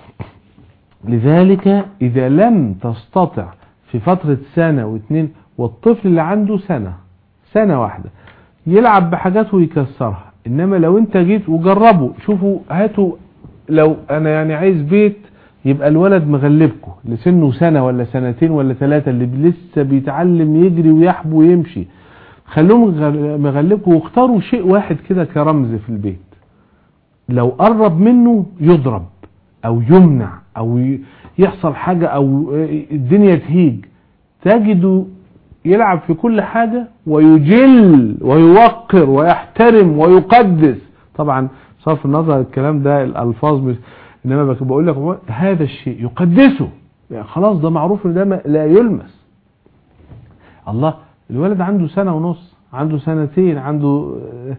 لذلك اذا لم تستطع في فترة سنة واثنين والطفل اللي عنده سنة سنة واحدة يلعب بحاجات ويكسرها انما لو انت جيت وجربوا شوفوا هاتوا لو انا يعني عايز بيت يبقى الولد مغلبكم لسنه سنة ولا سنتين ولا ثلاثة اللي لسه بيتعلم يجري ويحبو ويمشي خلوهم مغل- مغلبكم واختاروا شيء واحد كده كرمز في البيت لو قرب منه يضرب او يمنع او ي- يحصل حاجة او الدنيا تهيج تجده يلعب في كل حاجة ويجل ويوقر ويحترم ويقدس طبعا صرف النظر الكلام ده الالفاظ مش انما بك- بقول لك هذا الشيء يقدسه يعني خلاص ده معروف ان ده ما- لا يلمس الله الولد عنده سنة ونص عنده سنتين عنده آه،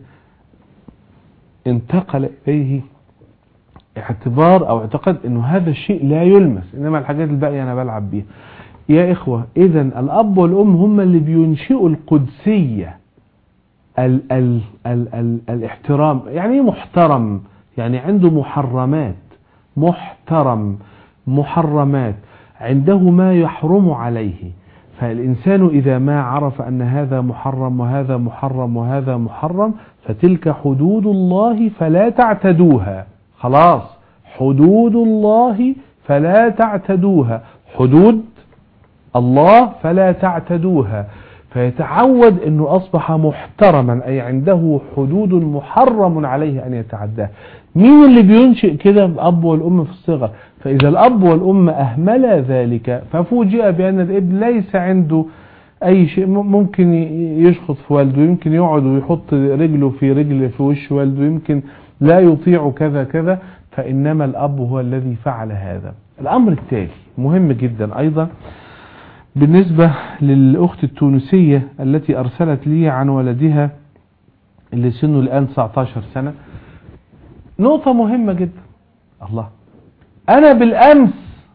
انتقل اليه اعتبار او اعتقد انه هذا الشيء لا يلمس انما الحاجات الباقية انا بلعب بيها يا إخوة إذا الأب والأم هم اللي بينشئوا القدسية ال ال ال ال الاحترام يعني ايه محترم يعني عنده محرمات محترم محرمات عنده ما يحرم عليه فالإنسان إذا ما عرف أن هذا محرم وهذا محرم وهذا محرم فتلك حدود الله فلا تعتدوها خلاص حدود الله فلا تعتدوها حدود الله فلا تعتدوها فيتعود انه اصبح محترما اي عنده حدود محرم عليه ان يتعداها مين اللي بينشئ كده الاب والام في الصغر فاذا الاب والام اهملا ذلك ففوجئ بان الابن ليس عنده اي شيء م- ممكن ي- يشخط في والده يمكن يقعد ويحط رجله في رجل في وش والده يمكن لا يطيع كذا كذا فانما الاب هو الذي فعل هذا الامر التالي مهم جدا ايضا بالنسبة للأخت التونسية التي أرسلت لي عن ولدها اللي سنه الآن 19 سنة نقطة مهمة جدا الله أنا بالأمس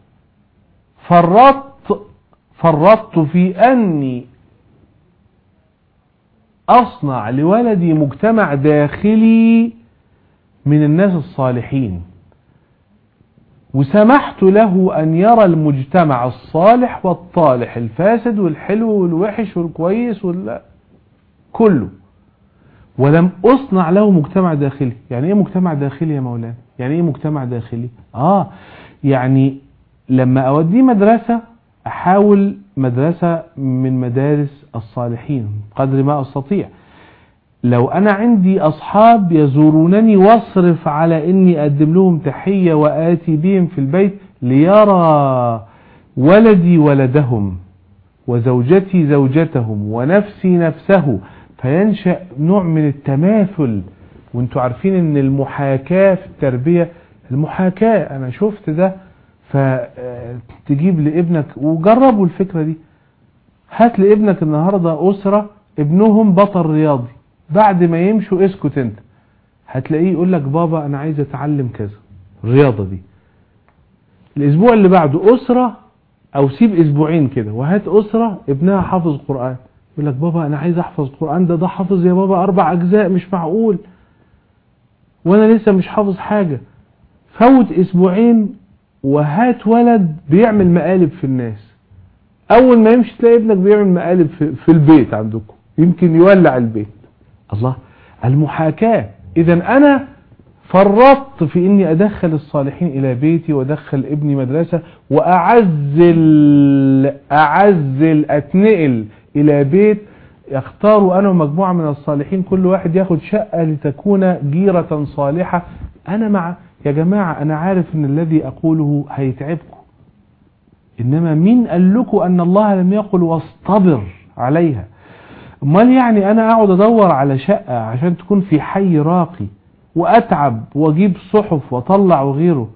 فرطت فرطت في أني أصنع لولدي مجتمع داخلي من الناس الصالحين وسمحت له أن يرى المجتمع الصالح والطالح الفاسد والحلو والوحش والكويس وال... كله ولم أصنع له مجتمع داخلي يعني إيه مجتمع داخلي يا مولانا يعني إيه مجتمع داخلي آه يعني لما أوديه مدرسة أحاول مدرسة من مدارس الصالحين قدر ما أستطيع لو أنا عندي أصحاب يزورونني واصرف على إني أقدم لهم تحية وآتي بهم في البيت ليرى ولدي ولدهم وزوجتي زوجتهم ونفسي نفسه فينشأ نوع من التماثل وانتوا عارفين ان المحاكاة في التربية المحاكاة انا شفت ده فتجيب لابنك وجربوا الفكرة دي هات لابنك النهاردة اسرة ابنهم بطل رياضي بعد ما يمشوا اسكت انت هتلاقيه يقول لك بابا انا عايز اتعلم كذا الرياضة دي الاسبوع اللي بعده اسرة او سيب اسبوعين كده وهات اسرة ابنها حافظ قرآن يقول لك بابا انا عايز احفظ قرآن ده ده حافظ يا بابا اربع اجزاء مش معقول وانا لسه مش حافظ حاجة فوت اسبوعين وهات ولد بيعمل مقالب في الناس اول ما يمشي تلاقي ابنك بيعمل مقالب في, في البيت عندكم يمكن يولع البيت الله المحاكاة اذا انا فرطت في اني ادخل الصالحين الى بيتي وادخل ابني مدرسة واعزل اعزل اتنقل الى بيت يختار انا ومجموعة من الصالحين كل واحد ياخد شقة لتكون جيرة صالحة انا مع يا جماعة انا عارف ان الذي اقوله هيتعبكم انما مين قال لكم ان الله لم يقل واصطبر عليها امال يعني انا اقعد ادور على شقة عشان تكون في حي راقي واتعب واجيب صحف واطلع وغيره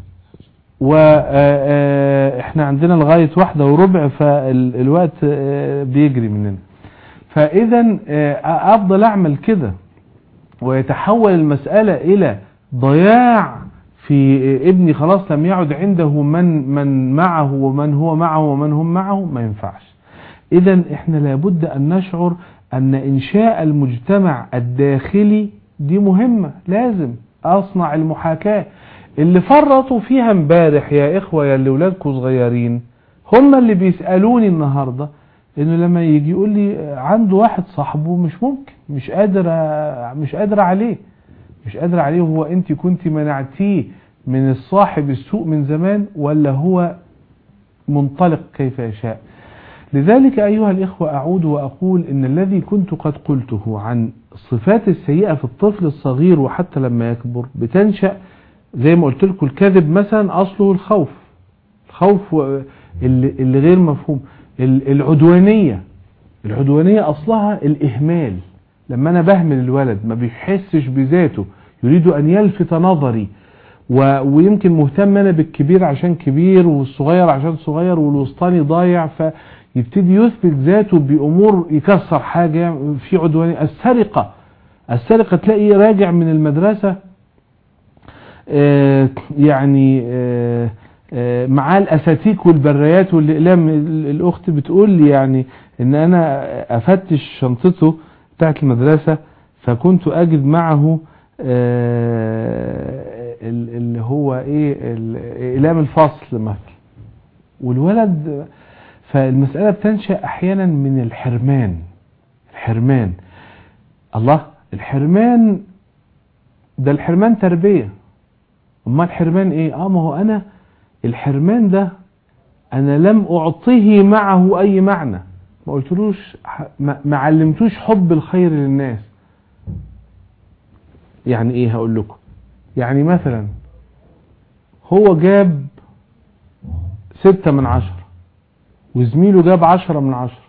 واحنا عندنا لغاية واحدة وربع فالوقت بيجري مننا فاذا افضل اعمل كده ويتحول المسألة الى ضياع في ابني خلاص لم يعد عنده من من معه ومن هو معه ومن هم معه ما ينفعش اذا احنا لابد ان نشعر ان انشاء المجتمع الداخلي دي مهمة لازم اصنع المحاكاة اللي فرطوا فيها امبارح يا اخوة يا اللي ولادكم صغيرين هم اللي بيسألوني النهاردة انه لما يجي يقول لي عنده واحد صاحبه مش ممكن مش قادر مش قادر عليه مش قادر عليه هو انت كنت منعتيه من الصاحب السوء من زمان ولا هو منطلق كيف يشاء لذلك أيها الإخوة أعود وأقول إن الذي كنت قد قلته عن الصفات السيئة في الطفل الصغير وحتى لما يكبر بتنشأ زي ما قلت لكم الكذب مثلا أصله الخوف الخوف اللي, اللي غير مفهوم العدوانية العدوانية أصلها الإهمال لما أنا بهمل الولد ما بيحسش بذاته يريد أن يلفت نظري و... ويمكن مهتم أنا بالكبير عشان كبير والصغير عشان صغير والوسطاني ضايع فيبتدي يثبت ذاته بأمور يكسر حاجة في عدوانية السرقة السرقة تلاقي راجع من المدرسة آه يعني آه معاه الاساتيك والبريات والاقلام الاخت بتقول لي يعني ان انا افتش شنطته بتاعت المدرسة فكنت اجد معه اللي هو ايه اقلام الفصل مثلا والولد فالمسألة بتنشأ احيانا من الحرمان الحرمان الله الحرمان ده الحرمان تربية اما الحرمان ايه اه ما هو انا الحرمان ده انا لم اعطيه معه اي معنى ما قلتلوش ما علمتوش حب الخير للناس يعني ايه هقول لكم يعني مثلا هو جاب ستة من عشرة وزميله جاب عشرة من عشرة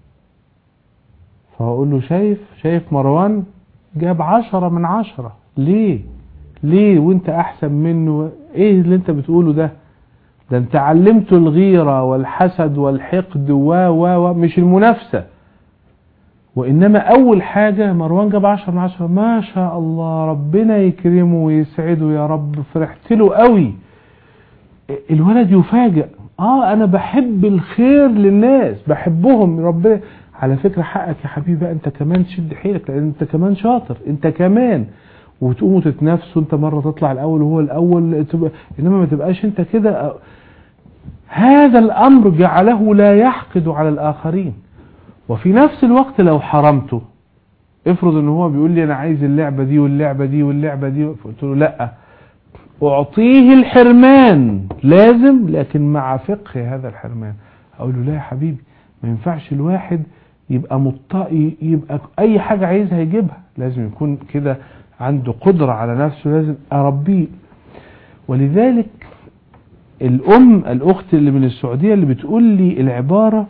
فهقول له شايف شايف مروان جاب عشرة من عشرة ليه ليه وانت احسن منه ايه اللي انت بتقوله ده ده انت علمته الغيرة والحسد والحقد و و و مش المنافسة وإنما أول حاجة مروان جاب عشر من عشرة ما شاء الله ربنا يكرمه ويسعده يا رب فرحت له قوي الولد يفاجئ اه انا بحب الخير للناس بحبهم ربنا على فكرة حقك يا حبيبي انت كمان شد حيلك لان انت كمان شاطر انت كمان وتقوموا تتنافسوا انت مرة تطلع الاول وهو الاول تبقى انما ما تبقاش انت كده هذا الامر جعله لا يحقد على الاخرين وفي نفس الوقت لو حرمته افرض ان هو بيقول لي انا عايز اللعبة دي واللعبة دي واللعبة دي فقلت له لا اعطيه الحرمان لازم لكن مع فقه هذا الحرمان اقول له لا يا حبيبي ما ينفعش الواحد يبقى مطائي يبقى اي حاجة عايزها يجيبها لازم يكون كده عنده قدرة على نفسه لازم اربيه ولذلك الام الاخت اللي من السعودية اللي بتقول لي العبارة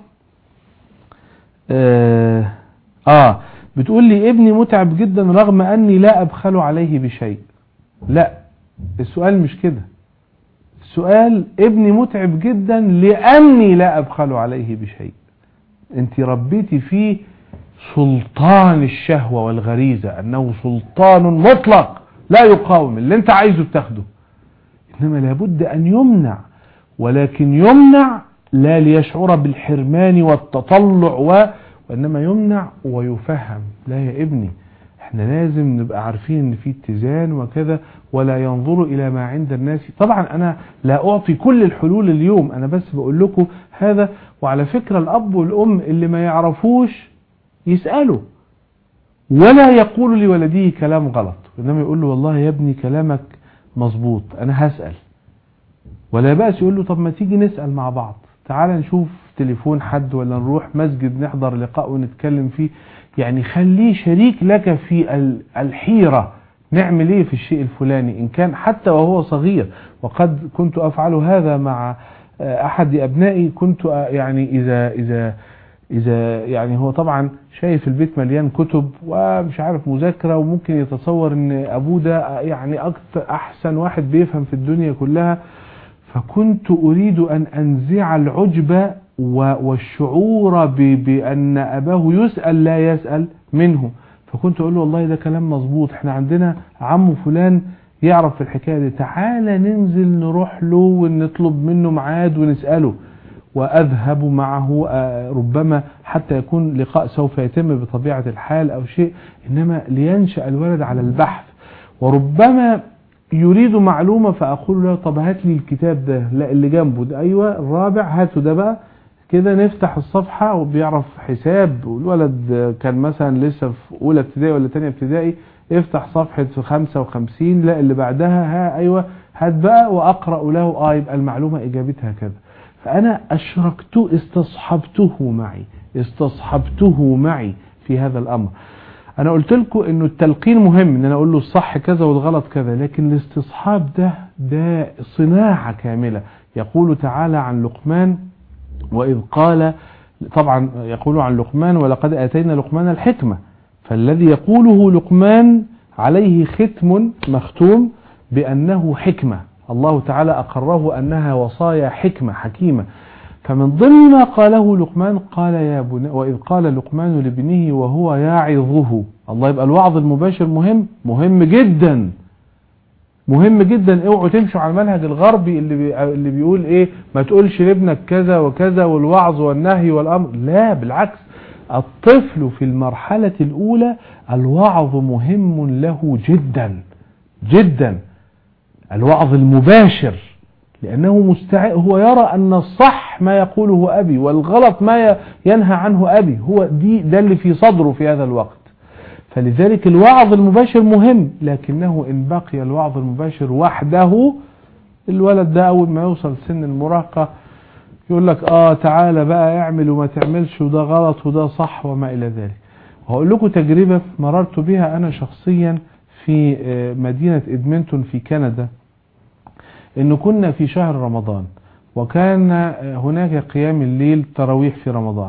آه, اه بتقول لي ابني متعب جدا رغم اني لا ابخل عليه بشيء لا السؤال مش كده السؤال ابني متعب جدا لاني لا ابخل عليه بشيء انت ربيتي فيه سلطان الشهوة والغريزة انه سلطان مطلق لا يقاوم اللي انت عايزه بتاخده انما لابد ان يمنع ولكن يمنع لا ليشعر بالحرمان والتطلع و... وانما يمنع ويفهم لا يا ابني احنا لازم نبقى عارفين ان في اتزان وكذا ولا ينظروا الى ما عند الناس طبعا انا لا اعطي كل الحلول اليوم انا بس بقول لكم هذا وعلى فكرة الاب والام اللي ما يعرفوش يسألوا ولا يقول لولده كلام غلط انما يقول له والله يا ابني كلامك مظبوط انا هسأل ولا بأس يقول له طب ما تيجي نسأل مع بعض تعال نشوف تليفون حد ولا نروح مسجد نحضر لقاء ونتكلم فيه يعني خليه شريك لك في الحيرة نعمل ايه في الشيء الفلاني ان كان حتى وهو صغير وقد كنت افعل هذا مع احد ابنائي كنت يعني اذا اذا اذا يعني هو طبعا شايف البيت مليان كتب ومش عارف مذاكرة وممكن يتصور ان ابوه ده يعني اكتر احسن واحد بيفهم في الدنيا كلها فكنت اريد ان انزع العجب والشعور بان اباه يسأل لا يسأل منه فكنت اقول له والله ده كلام مظبوط احنا عندنا عمه فلان يعرف في الحكاية دي تعالى ننزل نروح له ونطلب منه ميعاد ونسأله وأذهب معه ربما حتى يكون لقاء سوف يتم بطبيعة الحال أو شيء إنما لينشأ الولد على البحث وربما يريد معلومة فأقول له طب هات لي الكتاب ده لا اللي جنبه ده أيوة الرابع هاته ده بقى كده نفتح الصفحة وبيعرف حساب والولد كان مثلا لسه في أولى ابتدائي ولا تانية ابتدائي افتح صفحة 55 لا اللي بعدها ها أيوة هات بقى وأقرأ له آه يبقى المعلومة إجابتها كذا فأنا أشركت استصحبته معي استصحبته معي في هذا الأمر أنا قلت لكم إنه التلقين مهم إن أنا أقول له الصح كذا والغلط كذا لكن الاستصحاب ده ده صناعة كاملة يقول تعالى عن لقمان وإذ قال طبعا يقول عن لقمان ولقد آتينا لقمان الحكمة فالذي يقوله لقمان عليه ختم مختوم بأنه حكمة الله تعالى أقره أنها وصايا حكمة حكيمة فمن ضمن ما قاله لقمان قال يا بني وإذ قال لقمان لابنه وهو يعظه الله يبقى الوعظ المباشر مهم مهم جدا مهم جدا اوعوا تمشوا على المنهج الغربي اللي بي اللي بيقول ايه ما تقولش لابنك كذا وكذا والوعظ والنهي والامر لا بالعكس الطفل في المرحلة الاولى الوعظ مهم له جدا جدا الوعظ المباشر لأنه مستع... هو يرى أن الصح ما يقوله أبي والغلط ما ينهى عنه أبي هو دي ده اللي في صدره في هذا الوقت فلذلك الوعظ المباشر مهم لكنه إن بقي الوعظ المباشر وحده الولد ده أول ما يوصل سن المراهقة يقول لك آه تعالى بقى اعمل وما تعملش وده غلط وده صح وما إلى ذلك وهقول لكم تجربة مررت بها أنا شخصيا في مدينة إدمنتون في كندا إنه كنا في شهر رمضان وكان هناك قيام الليل تراويح في رمضان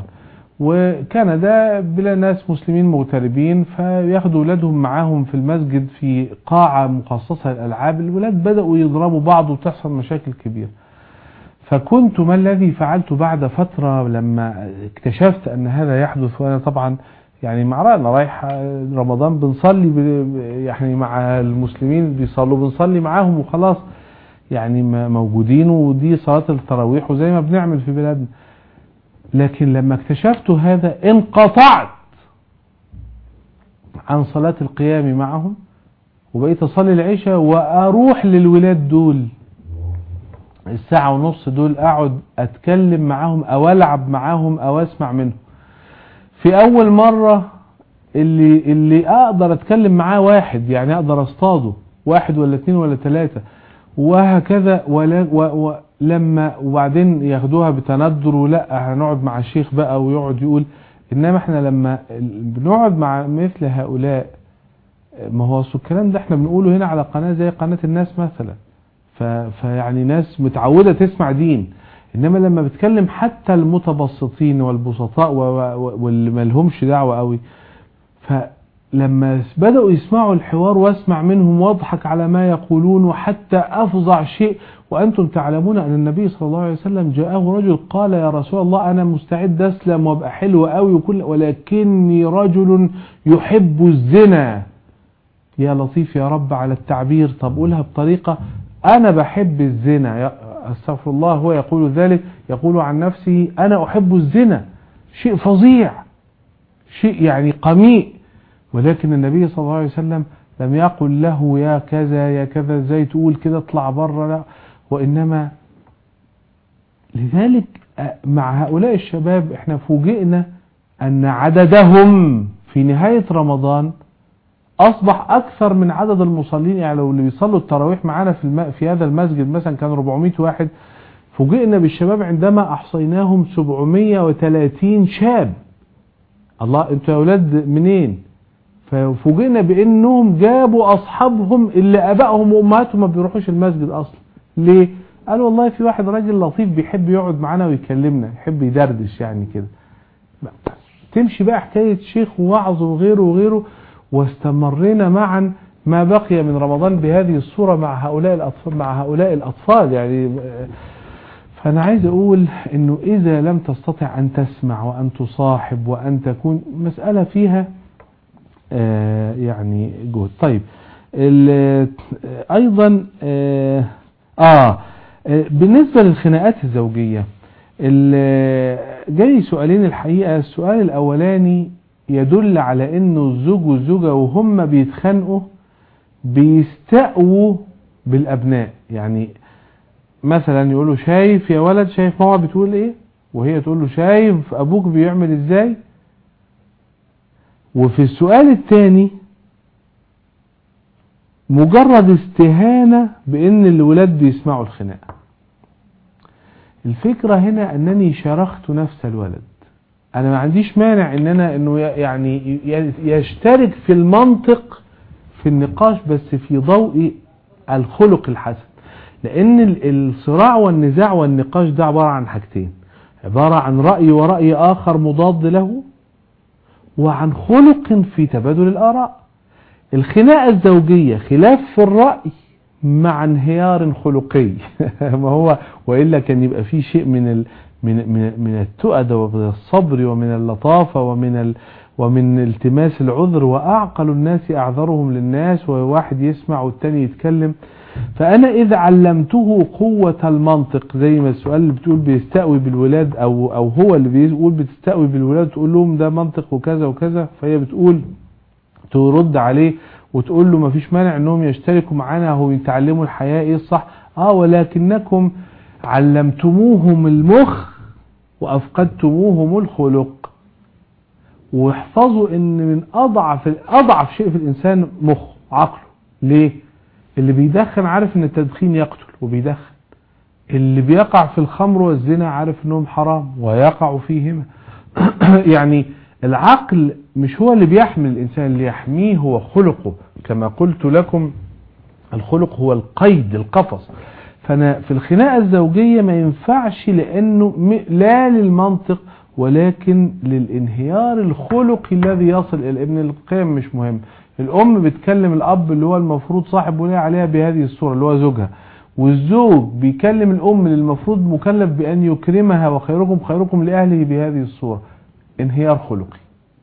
وكندا بلا ناس مسلمين مغتربين فياخدوا ولادهم معاهم في المسجد في قاعة مخصصة للألعاب الولاد بدأوا يضربوا بعض وتحصل مشاكل كبيرة فكنت ما الذي فعلت بعد فترة لما اكتشفت أن هذا يحدث وأنا طبعا يعني مع أنا رايح رمضان بنصلي يعني مع المسلمين بيصلوا بنصلي معاهم وخلاص يعني موجودين ودي صلاة التراويح وزي ما بنعمل في بلادنا لكن لما اكتشفت هذا انقطعت عن صلاة القيام معهم وبقيت اصلي العشاء واروح للولاد دول الساعة ونص دول اقعد اتكلم معاهم او العب معاهم او اسمع منهم في اول مرة اللي, اللي اقدر اتكلم معاه واحد يعني اقدر اصطاده واحد ولا اتنين ولا تلاتة وهكذا ولا و ولما وبعدين ياخدوها بتندر ولا هنقعد مع الشيخ بقى ويقعد يقول انما احنا لما بنقعد مع مثل هؤلاء ما هو أصل الكلام ده احنا بنقوله هنا على قناة زي قناة الناس مثلا ف... فيعني ناس متعودة تسمع دين انما لما بتكلم حتى المتبسطين والبسطاء و... و... واللي ما لهمش دعوة قوي فلما بدأوا يسمعوا الحوار واسمع منهم واضحك على ما يقولون وحتى افظع شيء وانتم تعلمون ان النبي صلى الله عليه وسلم جاءه رجل قال يا رسول الله انا مستعد اسلم وابقى حلو قوي وكل ولكني رجل يحب الزنا يا لطيف يا رب على التعبير طب قولها بطريقة أنا بحب الزنا استغفر الله هو يقول ذلك يقول عن نفسه أنا أحب الزنا شيء فظيع شيء يعني قميء ولكن النبي صلى الله عليه وسلم لم يقل له يا كذا يا كذا ازاي تقول كده اطلع بره لا وإنما لذلك مع هؤلاء الشباب احنا فوجئنا أن عددهم في نهاية رمضان اصبح اكثر من عدد المصلين يعني لو اللي بيصلوا التراويح معانا في الم... في هذا المسجد مثلا كان 400 واحد فوجئنا بالشباب عندما احصيناهم 730 شاب الله انتوا يا اولاد منين ففوجئنا بانهم جابوا اصحابهم اللي ابائهم وامهاتهم ما بيروحوش المسجد اصلا ليه قال والله في واحد راجل لطيف بيحب يقعد معانا ويكلمنا يحب يدردش يعني كده تمشي بقى حكاية شيخ ووعظ وغيره وغيره واستمرنا معا ما بقي من رمضان بهذه الصورة مع هؤلاء الأطفال مع هؤلاء الأطفال يعني فأنا عايز أقول إنه إذا لم تستطع أن تسمع وأن تصاحب وأن تكون مسألة فيها آه يعني جهد طيب أيضا آه, آه بالنسبة للخناقات الزوجية جاي سؤالين الحقيقة السؤال الأولاني يدل على انه الزوج والزوجة وهم بيتخانقوا بيستقووا بالابناء يعني مثلا يقولوا شايف يا ولد شايف ماما بتقول ايه وهي تقول له شايف ابوك بيعمل ازاي وفي السؤال الثاني مجرد استهانة بان الولاد بيسمعوا الخناقة الفكرة هنا انني شرخت نفس الولد انا ما عنديش مانع ان انا انه يعني يشترك في المنطق في النقاش بس في ضوء الخلق الحسن لان الصراع والنزاع والنقاش ده عبارة عن حاجتين عبارة عن رأي ورأي اخر مضاد له وعن خلق في تبادل الاراء الخناقة الزوجية خلاف في الرأي مع انهيار خلقي ما هو وإلا كان يبقى فيه شيء من ال من من من التؤدة ومن الصبر ومن اللطافة ومن ال ومن التماس العذر وأعقل الناس أعذرهم للناس وواحد يسمع والتاني يتكلم فأنا إذا علمته قوة المنطق زي ما السؤال اللي بتقول بيستقوي بالولاد أو, أو هو اللي بيقول بتستقوي بالولاد تقول لهم ده منطق وكذا وكذا فهي بتقول ترد عليه وتقول له مفيش مانع انهم يشتركوا معانا هو يتعلموا الحياة ايه الصح اه ولكنكم علمتموهم المخ وافقدتموهم الخلق واحفظوا ان من اضعف اضعف شيء في الانسان مخ عقله ليه اللي بيدخن عارف ان التدخين يقتل وبيدخن اللي بيقع في الخمر والزنا عارف انهم حرام ويقع فيهما يعني العقل مش هو اللي بيحمل الانسان اللي يحميه هو خلقه كما قلت لكم الخلق هو القيد القفص فانا في الخناقه الزوجيه ما ينفعش لانه لا للمنطق ولكن للانهيار الخلقي الذي يصل الى ابن القيم مش مهم الام بتكلم الاب اللي هو المفروض صاحب ولاية عليها بهذه الصورة اللي هو زوجها والزوج بيكلم الام اللي المفروض مكلف بان يكرمها وخيركم خيركم لاهله بهذه الصورة انهيار خلقي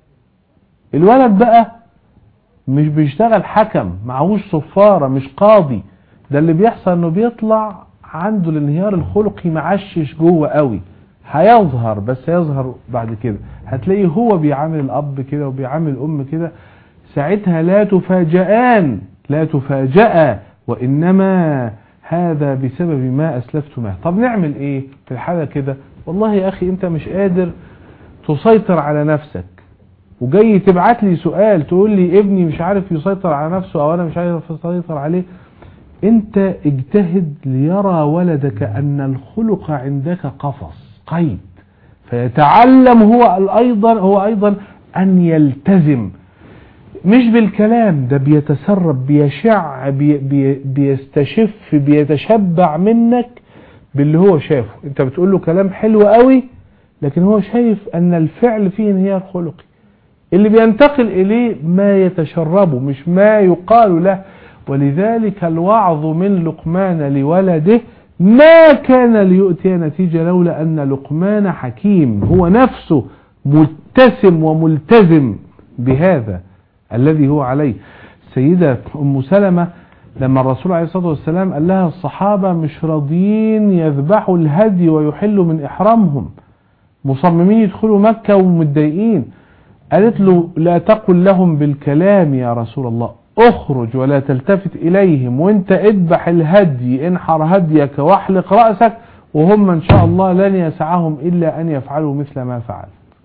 الولد بقى مش بيشتغل حكم معهوش صفارة مش قاضي ده اللي بيحصل انه بيطلع عنده الانهيار الخلقي معشش جوه قوي هيظهر بس هيظهر بعد كده هتلاقيه هو بيعامل الاب كده وبيعامل الام كده ساعتها لا تفاجئان لا تفاجأ وإنما هذا بسبب ما أسلفتماه طب نعمل إيه في الحالة كده والله يا أخي أنت مش قادر تسيطر على نفسك وجاي تبعت لي سؤال تقول لي ابني مش عارف يسيطر على نفسه او انا مش عارف اسيطر عليه انت اجتهد ليرى ولدك ان الخلق عندك قفص قيد فيتعلم هو ايضا هو ايضا ان يلتزم مش بالكلام ده بيتسرب بيشع بي بي بيستشف بيتشبع منك باللي هو شافه انت بتقول له كلام حلو قوي لكن هو شايف ان الفعل فيه انهيار خلقي اللي بينتقل اليه ما يتشربه مش ما يقال له ولذلك الوعظ من لقمان لولده ما كان ليؤتي نتيجة لولا أن لقمان حكيم هو نفسه متسم وملتزم بهذا الذي هو عليه سيدة أم سلمة لما الرسول عليه الصلاة والسلام قال لها الصحابة مش راضيين يذبحوا الهدي ويحلوا من إحرامهم مصممين يدخلوا مكة ومتضايقين قالت له لا تقل لهم بالكلام يا رسول الله اخرج ولا تلتفت اليهم وانت اذبح الهدي انحر هديك واحلق رأسك وهم ان شاء الله لن يسعهم الا ان يفعلوا مثل ما فعلت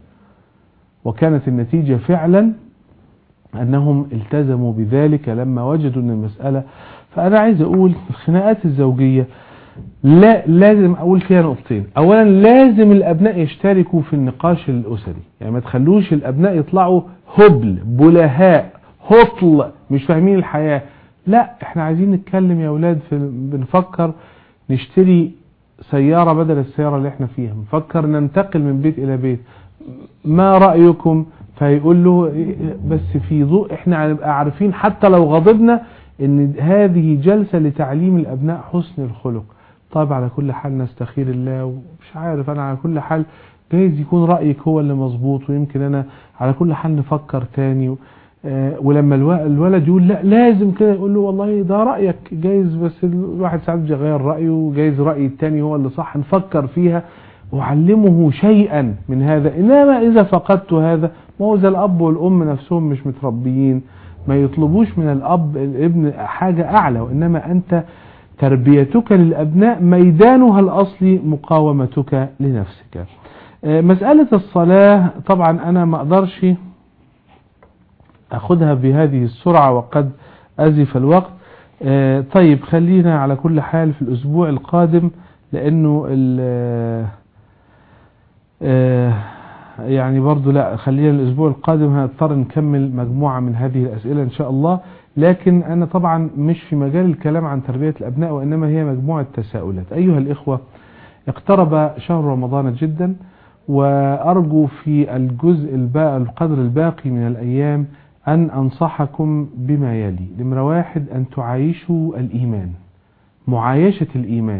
وكانت النتيجة فعلا انهم التزموا بذلك لما وجدوا ان المسألة فانا عايز اقول الخناقات الزوجية لا لازم اقول فيها نقطتين اولا لازم الابناء يشتركوا في النقاش الاسري يعني ما تخلوش الابناء يطلعوا هبل بلهاء هطل مش فاهمين الحياة لا احنا عايزين نتكلم يا اولاد في بنفكر نشتري سيارة بدل السيارة اللي احنا فيها بنفكر ننتقل من بيت الى بيت ما رأيكم فيقول له بس في ضوء احنا هنبقى عارفين حتى لو غضبنا ان هذه جلسة لتعليم الابناء حسن الخلق طيب على كل حال نستخير الله ومش عارف انا على كل حال جايز يكون رأيك هو اللي مظبوط ويمكن انا على كل حال نفكر تاني ولما الولد يقول لا لازم كده يقول له والله ده رأيك جايز بس الواحد ساعات بيغير رأيه وجايز رأي التاني هو اللي صح نفكر فيها وعلمه شيئا من هذا إنما إذا فقدت هذا ما هو زي الأب والأم نفسهم مش متربيين ما يطلبوش من الأب الابن حاجة أعلى وإنما أنت تربيتك للأبناء ميدانها الأصلي مقاومتك لنفسك مسألة الصلاة طبعا أنا ما أقدرش أخذها بهذه السرعة وقد أزف الوقت طيب خلينا على كل حال في الأسبوع القادم لأنه يعني برضو لا خلينا الأسبوع القادم هنضطر نكمل مجموعة من هذه الأسئلة إن شاء الله لكن أنا طبعا مش في مجال الكلام عن تربية الأبناء وإنما هي مجموعة تساؤلات أيها الإخوة اقترب شهر رمضان جدا وأرجو في الجزء الباقي القدر الباقي من الأيام أن أنصحكم بما يلي نمرة واحد أن تعايشوا الإيمان معايشة الإيمان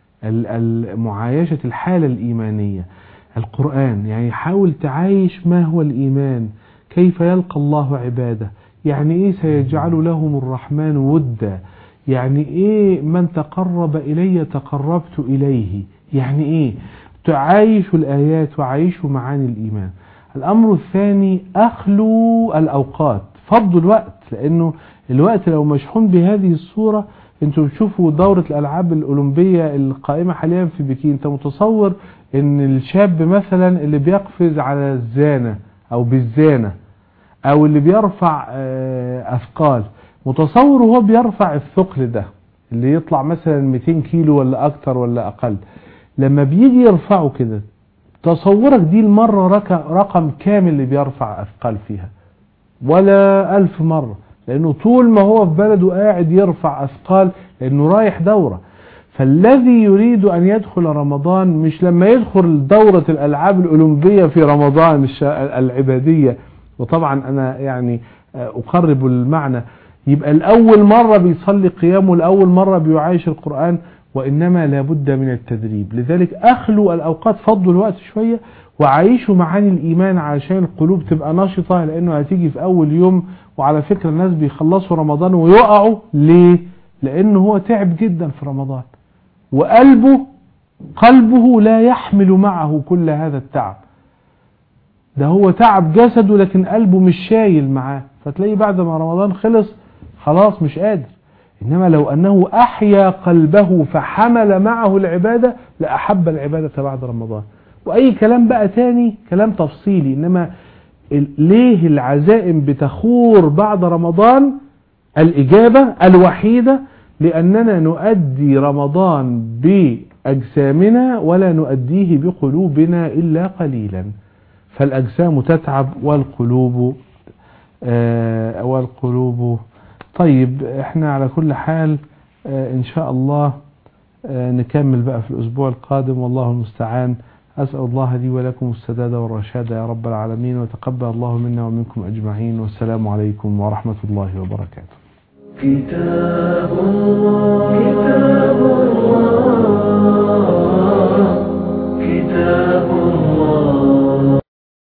معايشة الحالة الإيمانية القرآن يعني حاول تعايش ما هو الإيمان كيف يلقى الله عباده يعني إيه سيجعل لهم الرحمن ودا يعني إيه من تقرب إلي تقربت إليه يعني إيه تعايش الآيات وعايشوا معاني الإيمان الأمر الثاني أخلو الأوقات فضوا الوقت لأنه الوقت لو مشحون بهذه الصورة انتوا بتشوفوا دورة الألعاب الأولمبية القائمة حاليا في بكين انت متصور ان الشاب مثلا اللي بيقفز على الزانة أو بالزانة أو اللي بيرفع أثقال متصور وهو بيرفع الثقل ده اللي يطلع مثلا 200 كيلو ولا أكتر ولا أقل لما بيجي يرفعه كده تصورك دي المرة رقم كامل اللي بيرفع أثقال فيها ولا ألف مرة لأنه طول ما هو في بلده قاعد يرفع أثقال لأنه رايح دورة فالذي يريد أن يدخل رمضان مش لما يدخل دورة الألعاب الأولمبية في رمضان العبادية وطبعا أنا يعني أقرب المعنى يبقى الأول مرة بيصلي قيامه الأول مرة بيعايش القرآن وإنما لابد من التدريب لذلك أخلوا الأوقات فضوا الوقت شوية وعيشوا معاني الإيمان عشان القلوب تبقى نشطة لأنه هتيجي في أول يوم وعلى فكرة الناس بيخلصوا رمضان ويقعوا ليه؟ لأنه هو تعب جدا في رمضان وقلبه قلبه لا يحمل معه كل هذا التعب ده هو تعب جسده لكن قلبه مش شايل معاه فتلاقيه بعد ما رمضان خلص خلاص مش قادر إنما لو أنه أحيا قلبه فحمل معه العبادة لأحب العبادة بعد رمضان وأي كلام بقى تاني كلام تفصيلي إنما ال- ليه العزائم بتخور بعد رمضان الإجابة الوحيدة لأننا نؤدي رمضان بأجسامنا ولا نؤديه بقلوبنا إلا قليلا فالأجسام تتعب والقلوب آه، والقلوب طيب احنا على كل حال آه، ان شاء الله آه، نكمل بقى في الاسبوع القادم والله المستعان اسال الله لي ولكم السداد والرشاد يا رب العالمين وتقبل الله منا ومنكم اجمعين والسلام عليكم ورحمه الله وبركاته كتاب الله كتاب الله كتاب الله